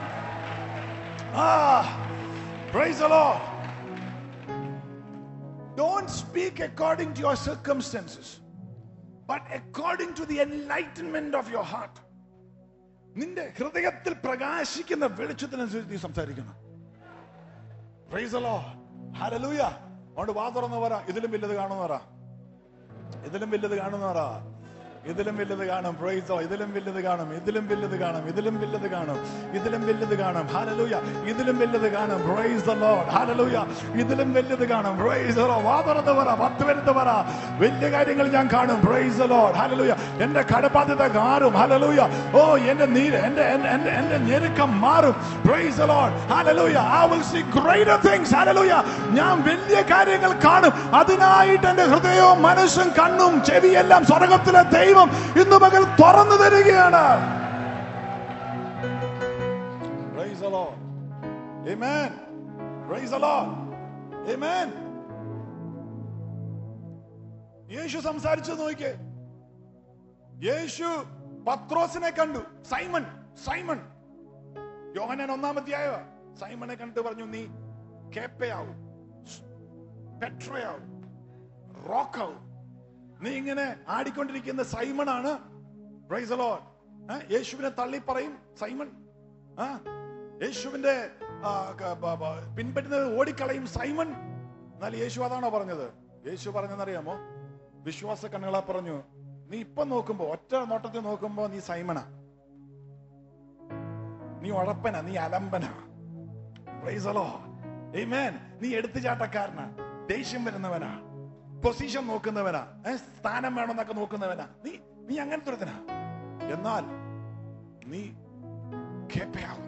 ആ praise the Lord. Don't speak according to your circumstances, but according to the enlightenment of your heart. നിന്റെ ഹൃദയത്തിൽ പ്രകാശിക്കുന്ന വെളിച്ചത്തിനനുസരിച്ച് നീ സംസാരിക്കണം Praise the Lord. Hallelujah. അതുകൊണ്ട് വാ തുറന്ന് പറ ഇതിലും വലുത് കാണുന്ന പറ ഇതിലും വലുത് കാണുന്ന പറ ഇതിലും വലുത് കാണും പ്രൈസോ ഇതിലും വലുത് കാണും ഇതിലും വലുത് കാണും ഇതിലും വലുത് കാണും ഇതിലും വലുത് കാണും ഹാലലൂയ ഇതിലും വലുത് കാണും പ്രൈസ് ദ ലോർഡ് ഹാലലൂയ ഇതിലും വലുത് കാണും പ്രൈസ് ദ ലോർഡ് വാ തുറന്ന് പറ പത്ത് വലുത് പറ വലിയ കാര്യങ്ങൾ ഞാൻ കാണും പ്രൈസ് ദ ലോർഡ് ഹാലലൂയ എന്റെ കടബാധ്യത മാറും ഹാലലൂയ ഓ എന്റെ നീര് എന്റെ എന്റെ- എന്റെ എന്റെ ഞെരുക്കം മാറും praise the Lord hallelujah I will see greater things hallelujah ഞാൻ വലിയ കാര്യങ്ങൾ കാണും അതിനായിട്ട് എന്റെ ഹൃദയവും മനസ്സും കണ്ണും ചെവിയെല്ലാം സ്വർഗത്തിലെ ദൈവം ഇന്ന് മകൾ തുറന്നു തരികയാണ് Praise the Lord. Amen. Praise the Lord. Amen. യേശു സംസാരിച്ചു നോക്കിയേ യേശു പത്രോസിനെ കണ്ടു സൈമൺ സൈമൺ യോഹനാൻ ഒന്നാമധ്യായ സൈമനെ കണ്ടു പറഞ്ഞു നീ കേപ്പയാവും പെട്രയാവും റോക്കാവും നീ ഇങ്ങനെ ആടിക്കൊണ്ടിരിക്കുന്ന സൈമണാണ് Praise the Lord. ഏ? യേശുവിനെ തള്ളി പറയും സൈമൺ ആ യേശുവിന്റെ ആ, ക- ബ- ബ- പിൻപറ്റുന്നത് ഓടിക്കളയും സൈമൺ എന്നാൽ യേശു അതാണോ പറഞ്ഞത് യേശു പറഞ്ഞെന്നറിയാമോ വിശ്വാസ കണ്ണുകളെ പറഞ്ഞു നീ ഇപ്പൊ നോക്കുമ്പോ ഒറ്റ നോട്ടത്തിൽ നോക്കുമ്പോ നീ സൈമണ നീ ഉഴപ്പന നീ അലമ്പന Praise the Lord. Amen. നീ എടുത്തുചാട്ടക്കാരനാ ദേഷ്യം വരുന്നവനാ പൊസിഷൻ നോക്കുന്നവനാ ഏ, സ്ഥാനം വേണമെന്നൊക്കെ നോക്കുന്നവനാ നീ നീ അങ്ങനത്തെ ഒരുത്തനാ എന്നാൽ നീ കേപ്പയാകും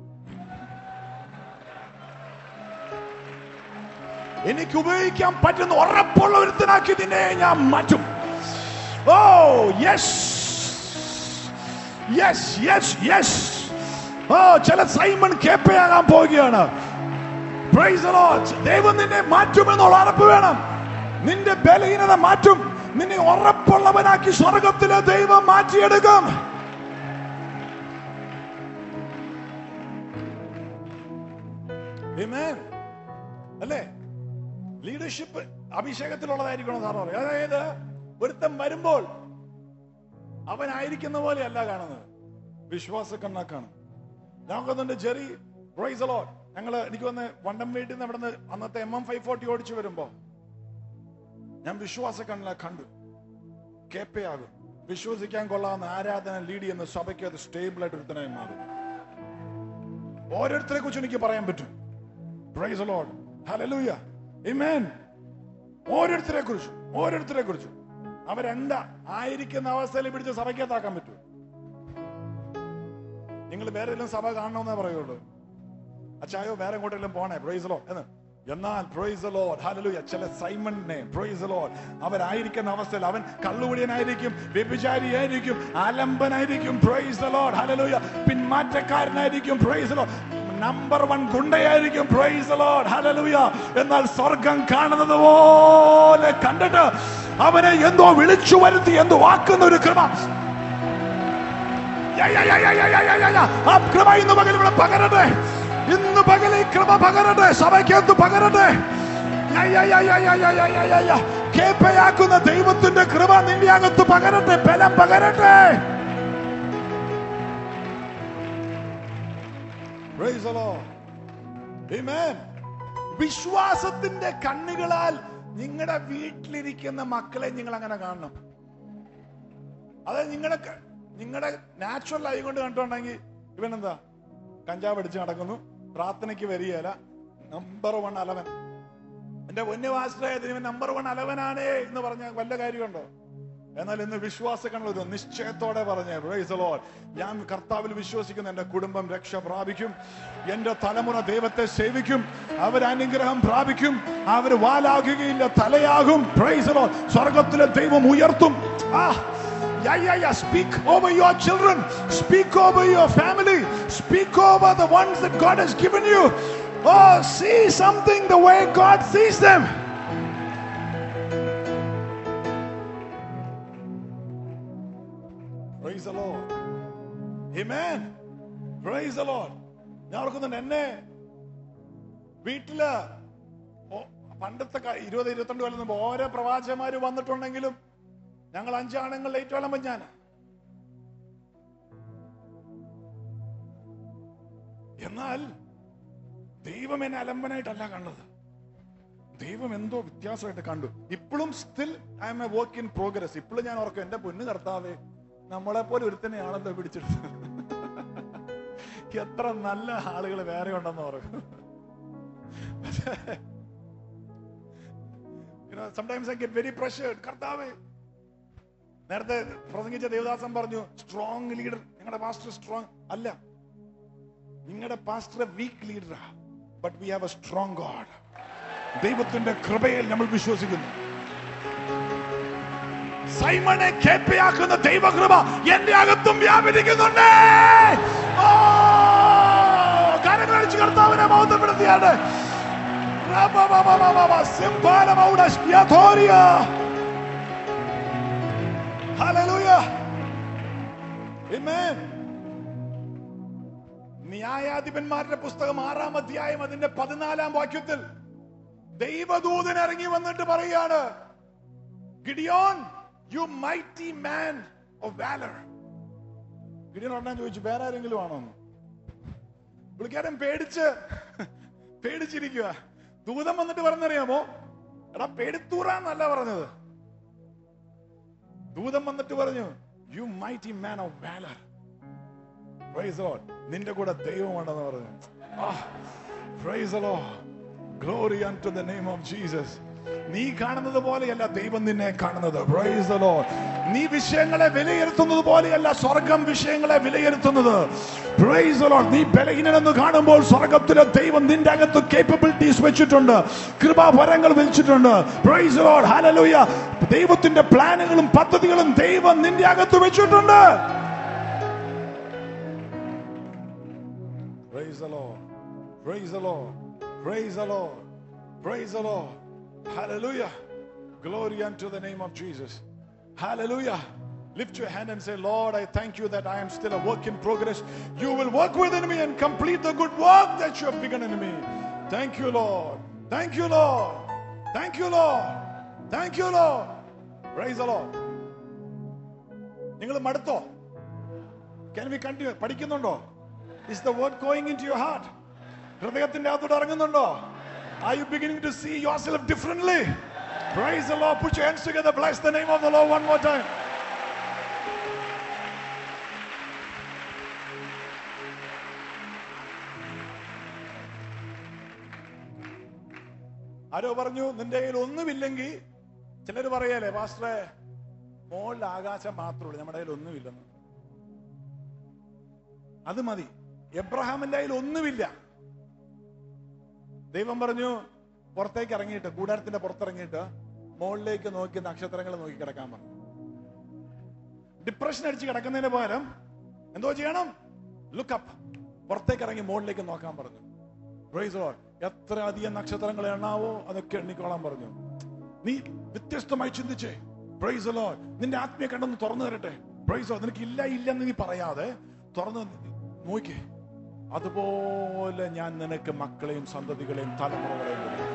എനിക്ക് ഉപയോഗിക്കാൻ പറ്റുന്ന ഉറപ്പുള്ള ഒരുത്തനാക്കി നിന്നെ ഞാൻ മാറ്റും oh yes yes yes yes oh ചില സൈമൺ കേപ്പയാകാൻ പോവുകയാണ് Praise the Lord. ദൈവം നിന്നെ മാറ്റുമെന്നുള്ള ഉറപ്പ് വേണം നിന്റെ ബലഹീനത മാറ്റും നിന്നെ ഉറപ്പുള്ളവനാക്കി സ്വർഗത്തിലെ ദൈവം മാറ്റിയെടുക്കും Amen. അല്ലേ ലീഡർഷിപ്പ് അഭിഷേകത്തിലുള്ളതായിരിക്കണം സാർ പറയും അതായത് ഒരുത്തൻ വരുമ്പോൾ അവനായിരിക്കുന്ന പോലെയല്ല കാണുന്നത് വിശ്വാസ കണ്ണാക്കാണ് ഞങ്ങൾക്കൊന്നുണ്ട് ജെറി റോയ്സലോ ഞങ്ങള് എനിക്ക് വന്ന് വണ്ടം വീട്ടിൽ നിന്ന് അവിടെ നിന്ന് അന്നത്തെ എം എം ഫൈവ് ഫോർട്ടി ഓടിച്ചു വരുമ്പോ ഞാൻ വിശ്വാസ കണ്ണില കണ്ടു കേപ്പയാകും വിശ്വസിക്കാൻ കൊള്ളാവുന്ന ആരാധന ലീഡ് ചെയ്യുന്ന സഭയ്ക്ക് അത് സ്റ്റേബിൾ ആയിട്ട് ഒരുത്തനായി മാറും ഓരോരുത്തരെ കുറിച്ച് എനിക്ക് പറയാൻ പറ്റും പ്രൈസ് ലോഡ് ഹല്ലേലൂയ ആമേൻ ഓരോരുത്തരെ കുറിച്ച് ഓരോരുത്തരെ കുറിച്ച് അവരെന്താ ആയിരിക്കുന്ന അവസ്ഥയിൽ പിടിച്ച് സഭയ്ക്കകത്താക്കാൻ പറ്റും നിങ്ങൾ വേറെ ഏതെങ്കിലും സഭ കാണണമെന്നേ പറയുള്ളൂ അച്ചായോ വേറെ എങ്ങോട്ടെങ്കിലും പോണേ പ്രൈസ് ലോ എന്ന് എന്നാൽ പ്രൈസ് ലോഡ് ഹല്ലേലൂയ ചില സൈമണിനെ പ്രൈസ് ലോഡ് അവരായിരിക്കുന്ന അവസ്ഥയിൽ അവൻ കള്ളുകുടിയനായിരിക്കും വ്യഭിചാരിയായിരിക്കും ആലംബനായിരിക്കും പ്രൈസ് ലോഡ് ഹല്ലേലൂയ പിന്മാറ്റക്കാരനായിരിക്കും പ്രൈസ് ലോഡ് നമ്പർ വൺ ഗുണ്ടയായിരിക്കും പ്രൈസ് ലോഡ് ഹല്ലേലൂയ എന്നാൽ സ്വർഗം കാണുന്നത് പോലെ കണ്ടിട്ട് അവനെ എന്തോ വിളിച്ചു വരുത്തി എന്തോ വാക്കുന്ന ഒരു കൃപ യാ, യാ, യാ, യാ, യാ, യാ, യാ, യാ, യാ. ആ കൃപ ഇന്ന് പകൽ ഇവിടെ പകരട്ടെ ഇന്ന് പകൽ ഈ കൃപ പകരട്ടെ സഭയ്ക്കകത്ത് പകരട്ടെ യാ, യാ, യാ, യാ, യാ, യാ, യാ, യാ, യാ, യാ. കേപ്പയാക്കുന്ന ദൈവത്തിന്റെ കൃപ നിന്റെ അകത്ത് പകരട്ടെ ബലം പകരട്ടെ Praise the Lord. Amen. വിശ്വാസത്തിന്റെ കണ്ണുകളാൽ നിങ്ങളുടെ വീട്ടിലിരിക്കുന്ന മക്കളെ നിങ്ങൾ അങ്ങനെ കാണണം അതായത് നിങ്ങളുടെ ക- നിങ്ങളുടെ നാച്ചുറൽ ആയി കൊണ്ട് കണ്ടിട്ടുണ്ടെങ്കിൽ ഇവനെന്താ കഞ്ചാവ് അടിച്ച് നടക്കുന്നു പ്രാർത്ഥനയ്ക്ക് വരികയില്ല നമ്പർ വൺ അലവൻ എന്റെ പൊന്നുവാസ്ത്രയത്തിന് ഇവൻ നമ്പർ വൺ അലവനാണേ എന്ന് പറഞ്ഞ വല്ല കാര്യമുണ്ടോ എന്നാൽ ഇന്ന് വിശ്വാസങ്ങൾ ഒരു നിശ്ചയത്തോടെ പറഞ്ഞ Praise the Lord. ഞാൻ കർത്താവിൽ വിശ്വസിക്കുന്ന എന്റെ കുടുംബം രക്ഷ പ്രാപിക്കും എന്റെ തലമുറ ദൈവത്തെ സേവിക്കും അവർ അനുഗ്രഹം പ്രാപിക്കും അവർ വാലാകുകയില്ല തലയാകും Praise the Lord. സ്വർഗത്തിലെ ദൈവം ഉയർത്തും ആ Yeah, yeah, yeah. Speak over your children. Speak over your family. Speak over the ones that God has given you. Oh, see something the way God sees them. Praise the Lord. Amen. Praise the Lord. ഞാൻ ഓർക്കുന്നുണ്ട് എന്നെ വീട്ടില് ഓ- പണ്ടത്തെ കാ- ഇരുപത് ഇരുപത്തിരണ്ട് കൊല്ലം മുമ്പ് ഓരോ പ്രവാചകന്മാര് വന്നിട്ടുണ്ടെങ്കിലും ഞങ്ങൾ അഞ്ചാണുങ്ങൾ ലേറ്റ് വിളമ്പം ഞാൻ എന്നാൽ ദൈവം എന്നെ അലമ്പനായിട്ടല്ല കണ്ടത് ദൈവം എന്തോ വ്യത്യാസമായിട്ട് കണ്ടു ഇപ്പോഴും still I'm a work in progress ഇപ്പോഴും ഞാൻ ഓർക്കും എന്റെ പൊന്ന് കർത്താവേ നമ്മളെ പോലെ ഒരുത്തനെയാണല്ലോ പിടിച്ചെടുത്തത് എത്ര നല്ല ആളുകൾ വേറെ ഉണ്ടെന്ന് ഓർക്കും sometimes I get very pressured കർത്താവേ നേരത്തെ പ്രസംഗിച്ച ദേവദാസൻ പറഞ്ഞു സ്ട്രോങ് ലീഡർ നിങ്ങളുടെ പാസ്റ്റർ സ്ട്രോങ് അല്ല നിങ്ങളുടെ പാസ്റ്റർ വീക്ക് ലീഡറാ but we have a strong God ദൈവത്തിന്റെ കൃപയിൽ നമ്മൾ വിശ്വസിക്കുന്നു സൈമനെ കേപ്പയാക്കുന്ന ദൈവകൃപ എന്റെ അകത്തും വ്യാപരിക്കുന്നുണ്ട് ഓ, കരങ്ങളടിച്ച് കർത്താവിനെ മൗത്തപ്പെടുത്തിയാണ് Hallelujah. Amen. ന്യായാധിപന്മാരുടെ പുസ്തകം ആറാം അധ്യായം അതിന്റെ പതിനാലാം വാക്യത്തിൽ ദൈവദൂതൻ ഇറങ്ങി വന്നിട്ട് പറയാണ് Gideon you mighty man of valour Gideon ഉടനെ ചോദിച്ചു വേറെ ആരെങ്കിലും ആണോ എന്ന് പുള്ളിക്കാരൻ പേടിച്ച് പേടിച്ചിരിക്കുക ദൂതം വന്നിട്ട് പറഞ്ഞറിയാമോ എടാ പേടിത്തൂറാന്നല്ല പറഞ്ഞത് ദൂതം വന്നിട്ട് പറഞ്ഞു you mighty man of valour Praise the Lord. നിന്റെ കൂടെ ദൈവമുണ്ടെന്ന് പറഞ്ഞു praise the Lord. Glory unto the name of Jesus. നീ കാണുന്നത് പോലെയല്ല ദൈവം നിന്നെ കാണുന്നത് Praise the Lord. നീ വിഷയങ്ങളെ വിലയിരുത്തുന്നത് പോലെയല്ല സ്വർഗം വിഷയങ്ങളെ വിലയിരുത്തുന്നത് Praise the Lord. നീ ബലഹീനനെന്ന് കാണുമ്പോൾ സ്വർഗത്തിലെ ദൈവം നിന്റെ അകത്ത് കേപ്പബിലിറ്റീസ് വെച്ചിട്ടുണ്ട് കൃപാഭരങ്ങൾ വെച്ചിട്ടുണ്ട് Praise the Lord. Hallelujah. ദൈവത്തിന്റെ പ്ലാനുകളും പദ്ധതികളും ദൈവം നിന്റെ അകത്ത് വെച്ചിട്ടുണ്ട് Praise the Lord. Praise the Lord. Praise the Lord. Praise the Lord. Hallelujah. Glory unto the name of Jesus. Hallelujah. Lift your hand and say, Lord, I thank you that I am still a work in progress. You will work within me and complete the good work that you have begun in me. Thank you, Lord. Thank you, Lord. Thank you, Lord. Thank you, Lord. Praise the Lord. നിങ്ങൾ മടുത്തോ Can we continue? പഠിക്കുന്നുണ്ടോ Is the word going into your heart? ഹൃദയത്തിന്റെ അകത്തോട്ട് ഇറങ്ങുന്നുണ്ടോ Are you beginning to see yourself differently? Praise the Lord. Put your hands together. Bless the name of the Lord one more time. ആരോ പറഞ്ഞു നിന്റെ കയ്യിൽ ഒന്നുമില്ലെങ്കിൽ ചിലർ പറയല്ലേ പാസ്റ്ററെ മോളിൽ ആകാശം മാത്രമേ ഉള്ളൂ നമ്മുടെ കയ്യിൽ ഒന്നുമില്ലെന്ന് അത് മതി എബ്രഹാമിന്റെ കയ്യിൽ ഒന്നുമില്ല ദൈവം പറഞ്ഞു പുറത്തേക്ക് ഇറങ്ങിയിട്ട് കൂടാരത്തിന്റെ പുറത്തിറങ്ങിയിട്ട് മുകളിലേക്ക് നോക്കി നക്ഷത്രങ്ങൾ നോക്കി കിടക്കാൻ പറഞ്ഞു ഡിപ്രഷൻ അടിച്ച് കിടക്കുന്നതിന് പകരം എന്തോ ചെയ്യണം ലുക്കപ്പ് പുറത്തേക്ക് ഇറങ്ങി മുകളിലേക്ക് നോക്കാൻ പറഞ്ഞു പ്രൈസ് ലോർഡ് എത്ര അധികം നക്ഷത്രങ്ങൾ എണ്ണാവോ അതൊക്കെ എണ്ണിക്കോളാൻ പറഞ്ഞു നീ വ്യത്യസ്തമായി ചിന്തിച്ചേ പ്രൈസ് ലോർഡ് നിന്റെ ആത്മീയ കണ്ടൊന്ന് തുറന്നു തരട്ടെ പ്രൈസ് ലോർഡ് നിനക്ക് ഇല്ല ഇല്ലെന്ന് നീ പറയാതെ തുറന്ന് നോക്കിക്കേ അതുപോലെ ഞാൻ നിനക്ക് മക്കളെയും സന്തതികളെയും തലമുറകളെയും കൊടുക്കും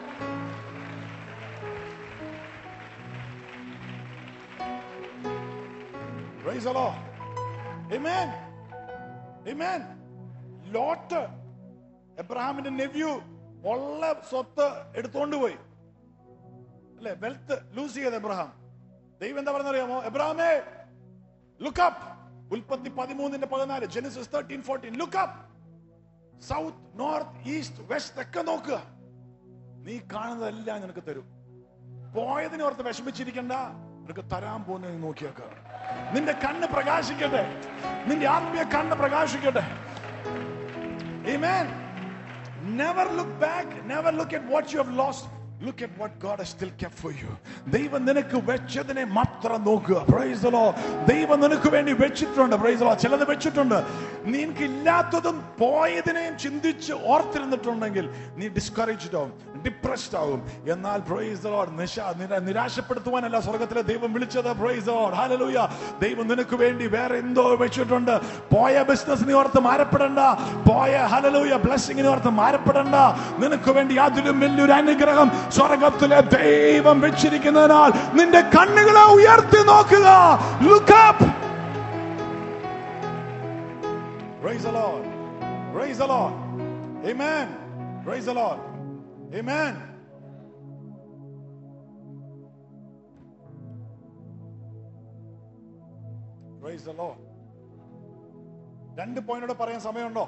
Praise the Lord. Amen. Amen. Lot എബ്രഹാമിന്റെ നെവ്യൂ ഉള്ള സ്വത്ത് എടുത്തോണ്ട് പോയി അല്ലെ വെൽത്ത് ലൂസ് ചെയ്ത് എബ്രഹാം ദൈവം എന്താ പറയുന്നറിയാമോ എബ്രഹാമേ ലുക്കപ്പ് ഉൽപ്പത്തി പതിമൂന്നിന്റെ പതിനാല് Genesis thirteen fourteen look up south north east west ഒക്കെ നോക്കുക നീ കാണുന്നതെല്ലാം നിനക്ക് തരും പോയതിനെ ഓർത്ത് വിഷമിച്ചിരിക്കണ്ട നിനക്ക് തരാൻ പോകുന്നത് നോക്കിയേക്ക നിന്റെ കണ്ണ് പ്രകാശിക്കട്ടെ നിന്റെ ആത്മീയ കണ്ണ് പ്രകാശിക്കട്ടെ Amen. Never look back. Never look at what you have lost. Look at what God has still kept for you. ദൈവം നിനക്ക് വെച്ചതിനെ മാത്രം നോക്കുക പ്രൈസ് ദ ലോർഡ് ദൈവം നിനക്ക് വേണ്ടി വെച്ചിട്ടുണ്ട് പ്രൈസ് ദ ലോർഡ് ചിലത് വെച്ചിട്ടുണ്ട് നിനക്ക് ഇല്ലാത്തതും പോയതിനെയും ചിന്തിച്ച് ഓർത്തിരുന്നിട്ടുണ്ടെങ്കിൽ നീ ഡിസ്കറേജ്ഡ് ആവും ഡിപ്രസ്ഡ് ആവും എന്നാൽ praise the Lord, നിശ- നിര- നിരാശപ്പെടുത്തുവാനല്ല സ്വർഗത്തിലെ ദൈവം വിളിച്ചത് praise the Lord. Hallelujah. ദൈവം നിനക്ക് വേണ്ടി വേറെ എന്തോ വെച്ചിട്ടുണ്ട് പോയ ബിസിനസ് നീ ഓർത്ത് മാരപ്പെടണ്ട പോയ ഹലലൂയ ബ്ലെസ്സിങ്ങിനെ ഓർത്ത് മാരപ്പെടണ്ട നിനക്ക് വേണ്ടി അതിലും വലിയൊരു അനുഗ്രഹം സ്വർഗത്തിലെ ദൈവം വെച്ചിരിക്കുന്നതിനാൽ നിന്റെ കണ്ണുകളെ ഉയർത്തി നോക്കുക look up Praise the Lord. Praise the Lord. Amen. Praise the Lord. Amen. Praise the Lord. രണ്ട് പോയിന്റോട് പറയാൻ സമയമുണ്ടോ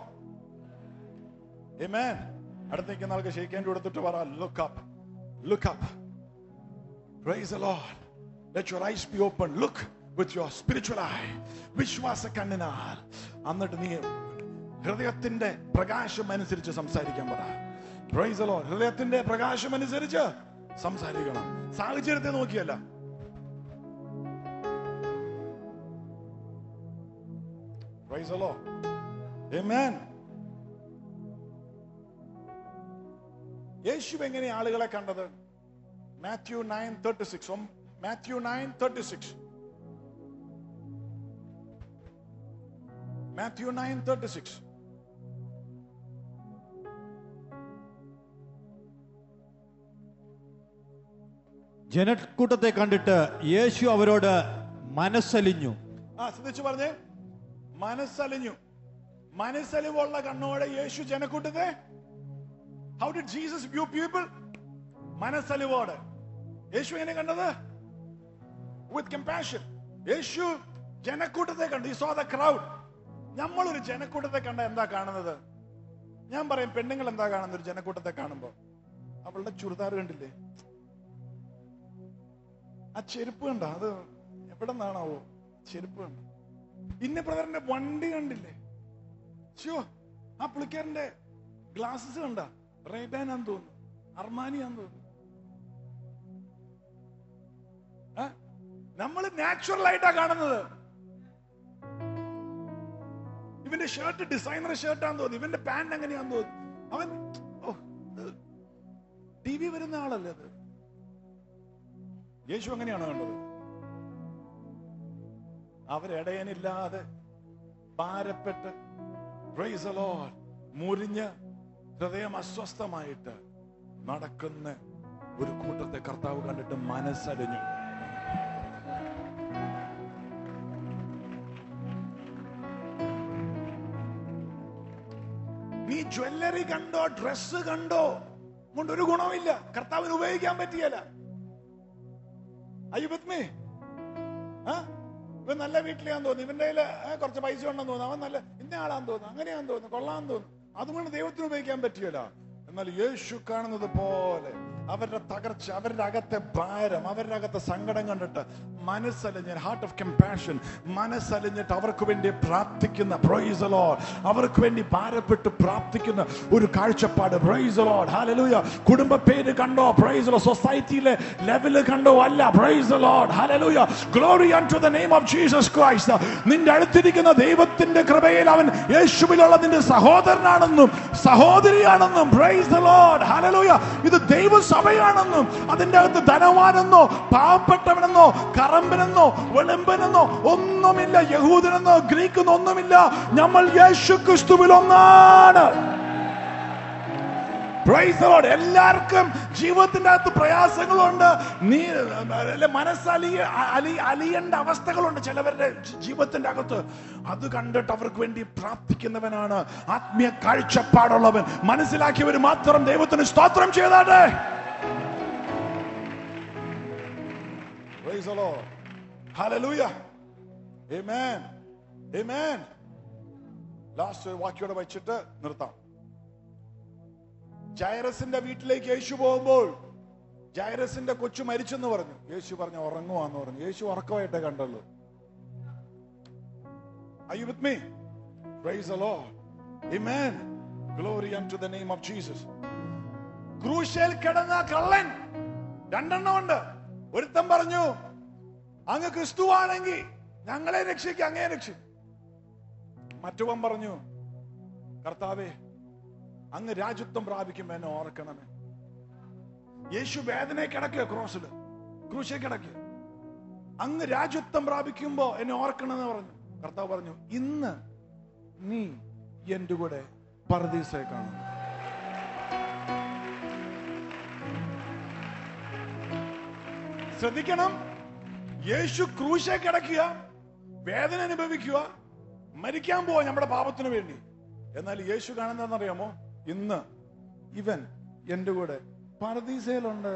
Amen. അടുത്തേക്ക് നാൾക്ക് ഷെയ്ക്കേണ്ടി കൊടുത്തിട്ട് പറ look up look up Praise the Lord. Let your eyes be open. Look with your spiritual eye. വിശ്വാസ കണ്ണിനാൽ എന്നിട്ട് നീ ഹൃദയത്തിന്റെ പ്രകാശം അനുസരിച്ച് സംസാരിക്കാൻ പറ Praise the Lord. ഹൃദയത്തിന്റെ പ്രകാശം അനുസരിച്ച് സംസാരിക്കണം സാഹചര്യത്തെ നോക്കിയല്ല Praise the Lord. Amen. യേശു എങ്ങനെ ആളുകളെ കണ്ടത് Matthew nine thirty six Matthew nine thirty six Matthew nine thirty six ജനക്കൂട്ടത്തെ കണ്ടിട്ട് യേശു അവരോട് മനസ്സലിഞ്ഞു ആ ശ്രദ്ധിച്ചു പറഞ്ഞേ മനസ്സലിഞ്ഞു മനസ്സലിവുള്ള കണ്ണോടെ യേശു ജനക്കൂട്ടത്തെ how did Jesus view people മനസ്സലിവോടെ യേശു എങ്ങനെ കണ്ടത് വിത്ത് കമ്പാഷൻ യേശു ജനക്കൂട്ടത്തെ കണ്ടു ഈ സോ ദ ക്രൗഡ് നമ്മളൊരു ജനക്കൂട്ടത്തെ കണ്ട എന്താ കാണുന്നത് ഞാൻ പറയും പെണ്ണുങ്ങൾ എന്താ കാണുന്നത് ഒരു ജനക്കൂട്ടത്തെ കാണുമ്പോ അവളുടെ ചുരിദാർ കണ്ടില്ലേ ആ ചെരുപ്പ് കണ്ട അത് എവിടെ നിന്നാണാവോ ചെരുപ്പ് കണ്ട ഇന്ന ബ്രദറിന്റെ വണ്ടി കണ്ടില്ലേ ഷോ ആ പുള്ളിക്കാരന്റെ ഗ്ലാസസ് കണ്ട റേബാൻ ആന്ന് തോന്നുന്നു അർമാനിയാന്ന് തോന്നുന്നു നമ്മൾ നാച്ചുറൽ ആയിട്ടാ കാണുന്നത് ഇവന്റെ ഷർട്ട് ഡിസൈനർ ഷർട്ടാന്ന് തോന്നുന്നു ഇവന്റെ പാന്റ് എങ്ങനെയാന്ന് തോന്നുന്നു അവൻ ടി വി വരുന്ന ആളല്ലേ അത് യേശു അങ്ങനെയാണോ കണ്ടത് അവരിടയനില്ലാതെ ഭാരപ്പെട്ട് praise the Lord, മുറിഞ്ഞ് ഹൃദയം അസ്വസ്ഥമായിട്ട് നടക്കുന്ന ഒരു കൂട്ടത്തെ കർത്താവ് കണ്ടിട്ട് മനസ്സലിഞ്ഞു നീ ജ്വല്ലറി കണ്ടോ ഡ്രസ് കണ്ടോ കൊണ്ട് ഒരു ഗുണമില്ല കർത്താവിന് ഉപയോഗിക്കാൻ പറ്റിയല്ല അയ്യോ വിത്ത് മീ ഇവൻ നല്ല വീട്ടിലാന്ന് തോന്നുന്നു ഇവന്റെ കയ്യില് ഏ, കുറച്ച് പൈസ ഉണ്ടെന്ന് തോന്നുന്നു അവൻ നല്ല ഇന്ന ആളാന്ന് തോന്നുന്നു അങ്ങനെയാന്ന് തോന്നുന്നു കൊള്ളാന്ന് തോന്നുന്നു അതുകൊണ്ട് ദൈവത്തിന് ഉപയോഗിക്കാൻ പറ്റിയല്ല എന്നാൽ യേശു കാണുന്നത് പോലെ അവരുടെ തകർച്ച അവരുടെ അകത്തെ ഭാരം അവരുടെ അകത്തെ സങ്കടം കണ്ടിട്ട് മനസ്സലിഞ്ഞ് ഹാർട്ട് ഓഫ് കമ്പാഷൻ മനസ്സലിഞ്ഞിട്ട് അവർക്ക് വേണ്ടി പ്രാർത്ഥിക്കുന്ന praise the Lord. അവർക്ക് വേണ്ടി ഭാരപ്പെട്ട് പ്രാർത്ഥിക്കുന്ന ഒരു കാഴ്ചപ്പാട് praise the Lord. Hallelujah. കുടുംബ പേര് കണ്ടോ പ്രൈസ് സൊസൈറ്റിയിലെ ലെവല് കണ്ടോ അല്ല praise the Lord. Hallelujah. Glory unto the name of Jesus Christ. നിന്റെ അടുത്തിരിക്കുന്ന ദൈവത്തിന്റെ കൃപയിൽ അവൻ യേശുവിലുള്ള നിന്റെ സഹോദരനാണെന്നും സഹോദരിയാണെന്നും പ്രൈസ് the Lord. Hallelujah. ഇത് ദൈവസഭയാണെന്നും അതിന്റെ അകത്ത് ധനവാനെന്നോ പാവപ്പെട്ടവനെന്നോ കറമ്പനെന്നോ വെളുമ്പനെന്നോ ഒന്നുമില്ല യഹൂദനെന്നോ ഗ്രീക്കെന്നോ ഒന്നുമില്ല നമ്മൾ യേശു ക്രിസ്തുവിൽ ഒന്നാണ് Praise the Lord. എല്ലാവർക്കും ജീവിതത്തിന്റെ അകത്ത് പ്രയാസങ്ങളുണ്ട് നീ അല്ലെ മനസ്സലി അലി അലിയേണ്ട അവസ്ഥകളുണ്ട് ചിലവരുടെ ജി- ജീവിതത്തിന്റെ അകത്ത് അത് കണ്ടിട്ട് അവർക്ക് വേണ്ടി പ്രാർത്ഥിക്കുന്നവനാണ് ആത്മീയ കാഴ്ചപ്പാടുള്ളവൻ മനസ്സിലാക്കിയവർ മാത്രം ദൈവത്തിന് സ്തോത്രം ചെയ്താട്ടെ Praise the Lord. Hallelujah. Amen. Amen. Last ഒരു വാക്യോടെ വെച്ചിട്ട് നിർത്താം ജൈറസിന്റെ വീട്ടിലേക്ക് യേശു പോകുമ്പോൾ ജൈറസിന്റെ കൊച്ചു മരിച്ചെന്ന് പറഞ്ഞു യേശു പറഞ്ഞു ഉറങ്ങുവാന്ന് പറഞ്ഞു യേശു ഉറക്കമായിട്ടേ കണ്ടുള്ളൂ Are you with me? Praise the Lord. Amen. Glory unto the name of Jesus. ക്രൂശയിൽ കിടന്ന കള്ളൻ രണ്ടെണ്ണം ഉണ്ട് ഒരുത്തൻ പറഞ്ഞു അങ്ങ് ക്രിസ്തുവാണെങ്കിൽ ഞങ്ങളെ രക്ഷിക്കുക അങ്ങേ രക്ഷിക്കും മറ്റവൻ പറഞ്ഞു കർത്താവേ അങ്ങ് രാജ്യത്വം പ്രാപിക്കുമ്പോ എന്നെ ഓർക്കണമേ യേശു വേദന കിടക്കുക ക്രോസിൽ ക്രൂശെ കിടക്കുക അങ്ങ് രാജ്യത്വം പ്രാപിക്കുമ്പോ എന്നെ ഓർക്കണമെന്ന് പറഞ്ഞു കർത്താവ് പറഞ്ഞു ഇന്ന് നീ എന്റെ കൂടെ പർദീസെ കാണും ശ്രദ്ധിക്കണം യേശു ക്രൂശെ കിടക്കുക വേദന അനുഭവിക്കുക മരിക്കാൻ പോവാ നമ്മുടെ പാപത്തിന് വേണ്ടി എന്നാൽ യേശു കാണുന്നതെന്നറിയാമോ ഇന്ന് ഇവൻ എന്റെ കൂടെ പർദീസയിലുണ്ട്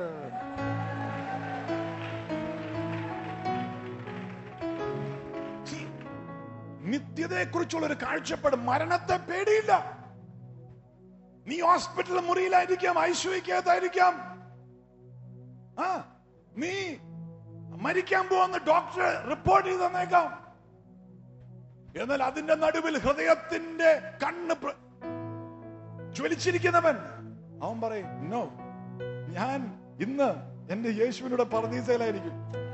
നിത്യതയെ കുറിച്ചുള്ള ഒരു കാഴ്ചപ്പാട് മരണത്തെ പേടിയില്ല നീ ഹോസ്പിറ്റൽ മുറിയിലായിരിക്കാം ഐശ്വര്യക്കകത്തായിരിക്കാം ആ നീ മരിക്കാൻ പോകുന്ന ഡോക്ടർ റിപ്പോർട്ട് ചെയ്ത് തന്നേക്കാം എന്നാൽ അതിന്റെ നടുവിൽ ഹൃദയത്തിന്റെ കണ്ണ് പ്ര- ജ്വലിച്ചിരിക്കുന്നവൻ അവൻ പറയും നോ ഞാൻ ഇന്ന് എന്റെ യേശുവിനൂടെ പറദീസയിലായിരിക്കും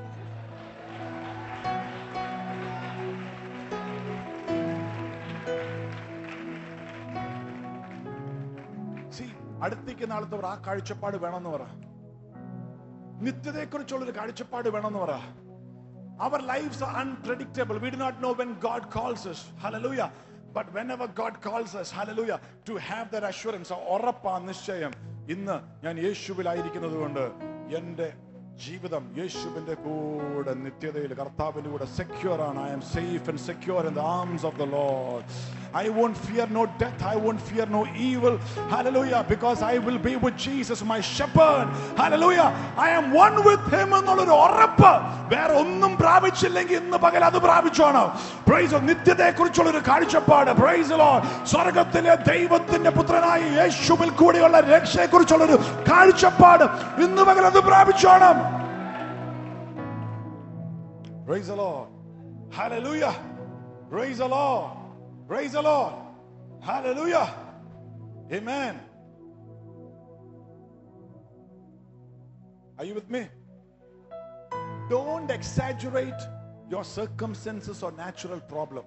See, അടുത്തേക്ക് നാളത്തവർ ആ കാഴ്ചപ്പാട് വേണമെന്ന് പറ നിത്യതയെക്കുറിച്ചുള്ള ഒരു കാഴ്ചപ്പാട് വേണമെന്ന് പറ Our lives are unpredictable. We do not know when God calls us. Hallelujah. But whenever God calls us, hallelujah, to have that assurance, ആ ഉറപ്പാ നിശ്ചയം ഇന്ന് ഞാൻ യേശുവിലായിരിക്കുന്നത് കൊണ്ട് എന്റെ ജീവിതം യേശുവിന്റെ കൂടെ നിത്യതയിൽ കർത്താവിന്റെ കൂടെ സെക്യൂർ ആണ് I'm safe and secure in the arms of the Lord I won't fear no death I won't fear no evil hallelujah because I will be with Jesus my shepherd hallelujah I am one with him എന്നുള്ളൊരു ഉറപ്പ് വേറെ ഒന്നും പ്രാപിച്ചില്ലെങ്കിൽ ഇന്ന് പകൽ അത് പ്രാപിച്ചോണ് പ്രൈസ് നിത്യതയെ കുറിച്ചുള്ള ഒരു കാഴ്ചപ്പാട് പ്രൈസ് ലോർഡ് സ്വർഗത്തിലെ ദൈവത്തിന്റെ പുത്രനായ യേശുവിൽ കൂടിയുള്ള രക്ഷയെ കുറിച്ചുള്ള ഒരു കാഴ്ചപ്പാട് ഇന്ന് പകൽ അത് പ്രാപിച്ചോണം Praise the Lord. Hallelujah. Praise the Lord. Praise the Lord. Hallelujah. Amen. Are you with me? Don't exaggerate your circumstances or natural problem.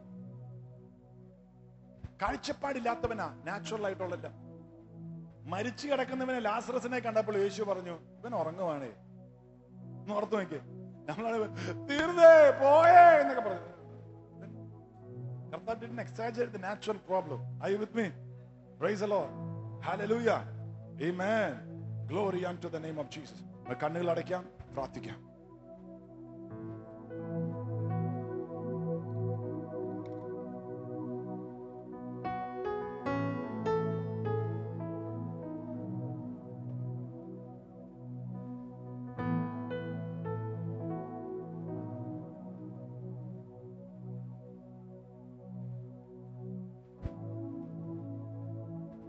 കാഴ്ചപ്പാടില്ലാത്തവനാ നാച്ചുറൽ ആയിട്ടുള്ളല്ല മരിച്ചു കിടക്കുന്നവനെ ലാസറസിനെ കണ്ടപ്പോൾ യേശു പറഞ്ഞു ഇവൻ ഉറങ്ങുവാണേ ഒന്ന് ഓർത്തു നോക്കിയേ നമ്മളാണ് തീർന്നേ പോയേ എന്നൊക്കെ പറഞ്ഞു കർത്താവ് didn't exaggerate the natural problem. Are you with me? Praise the Lord. Hallelujah. Amen. Glory unto the name of Jesus. കണ്ണുകൾ അടയ്ക്കാം പ്രാർത്ഥിക്കാം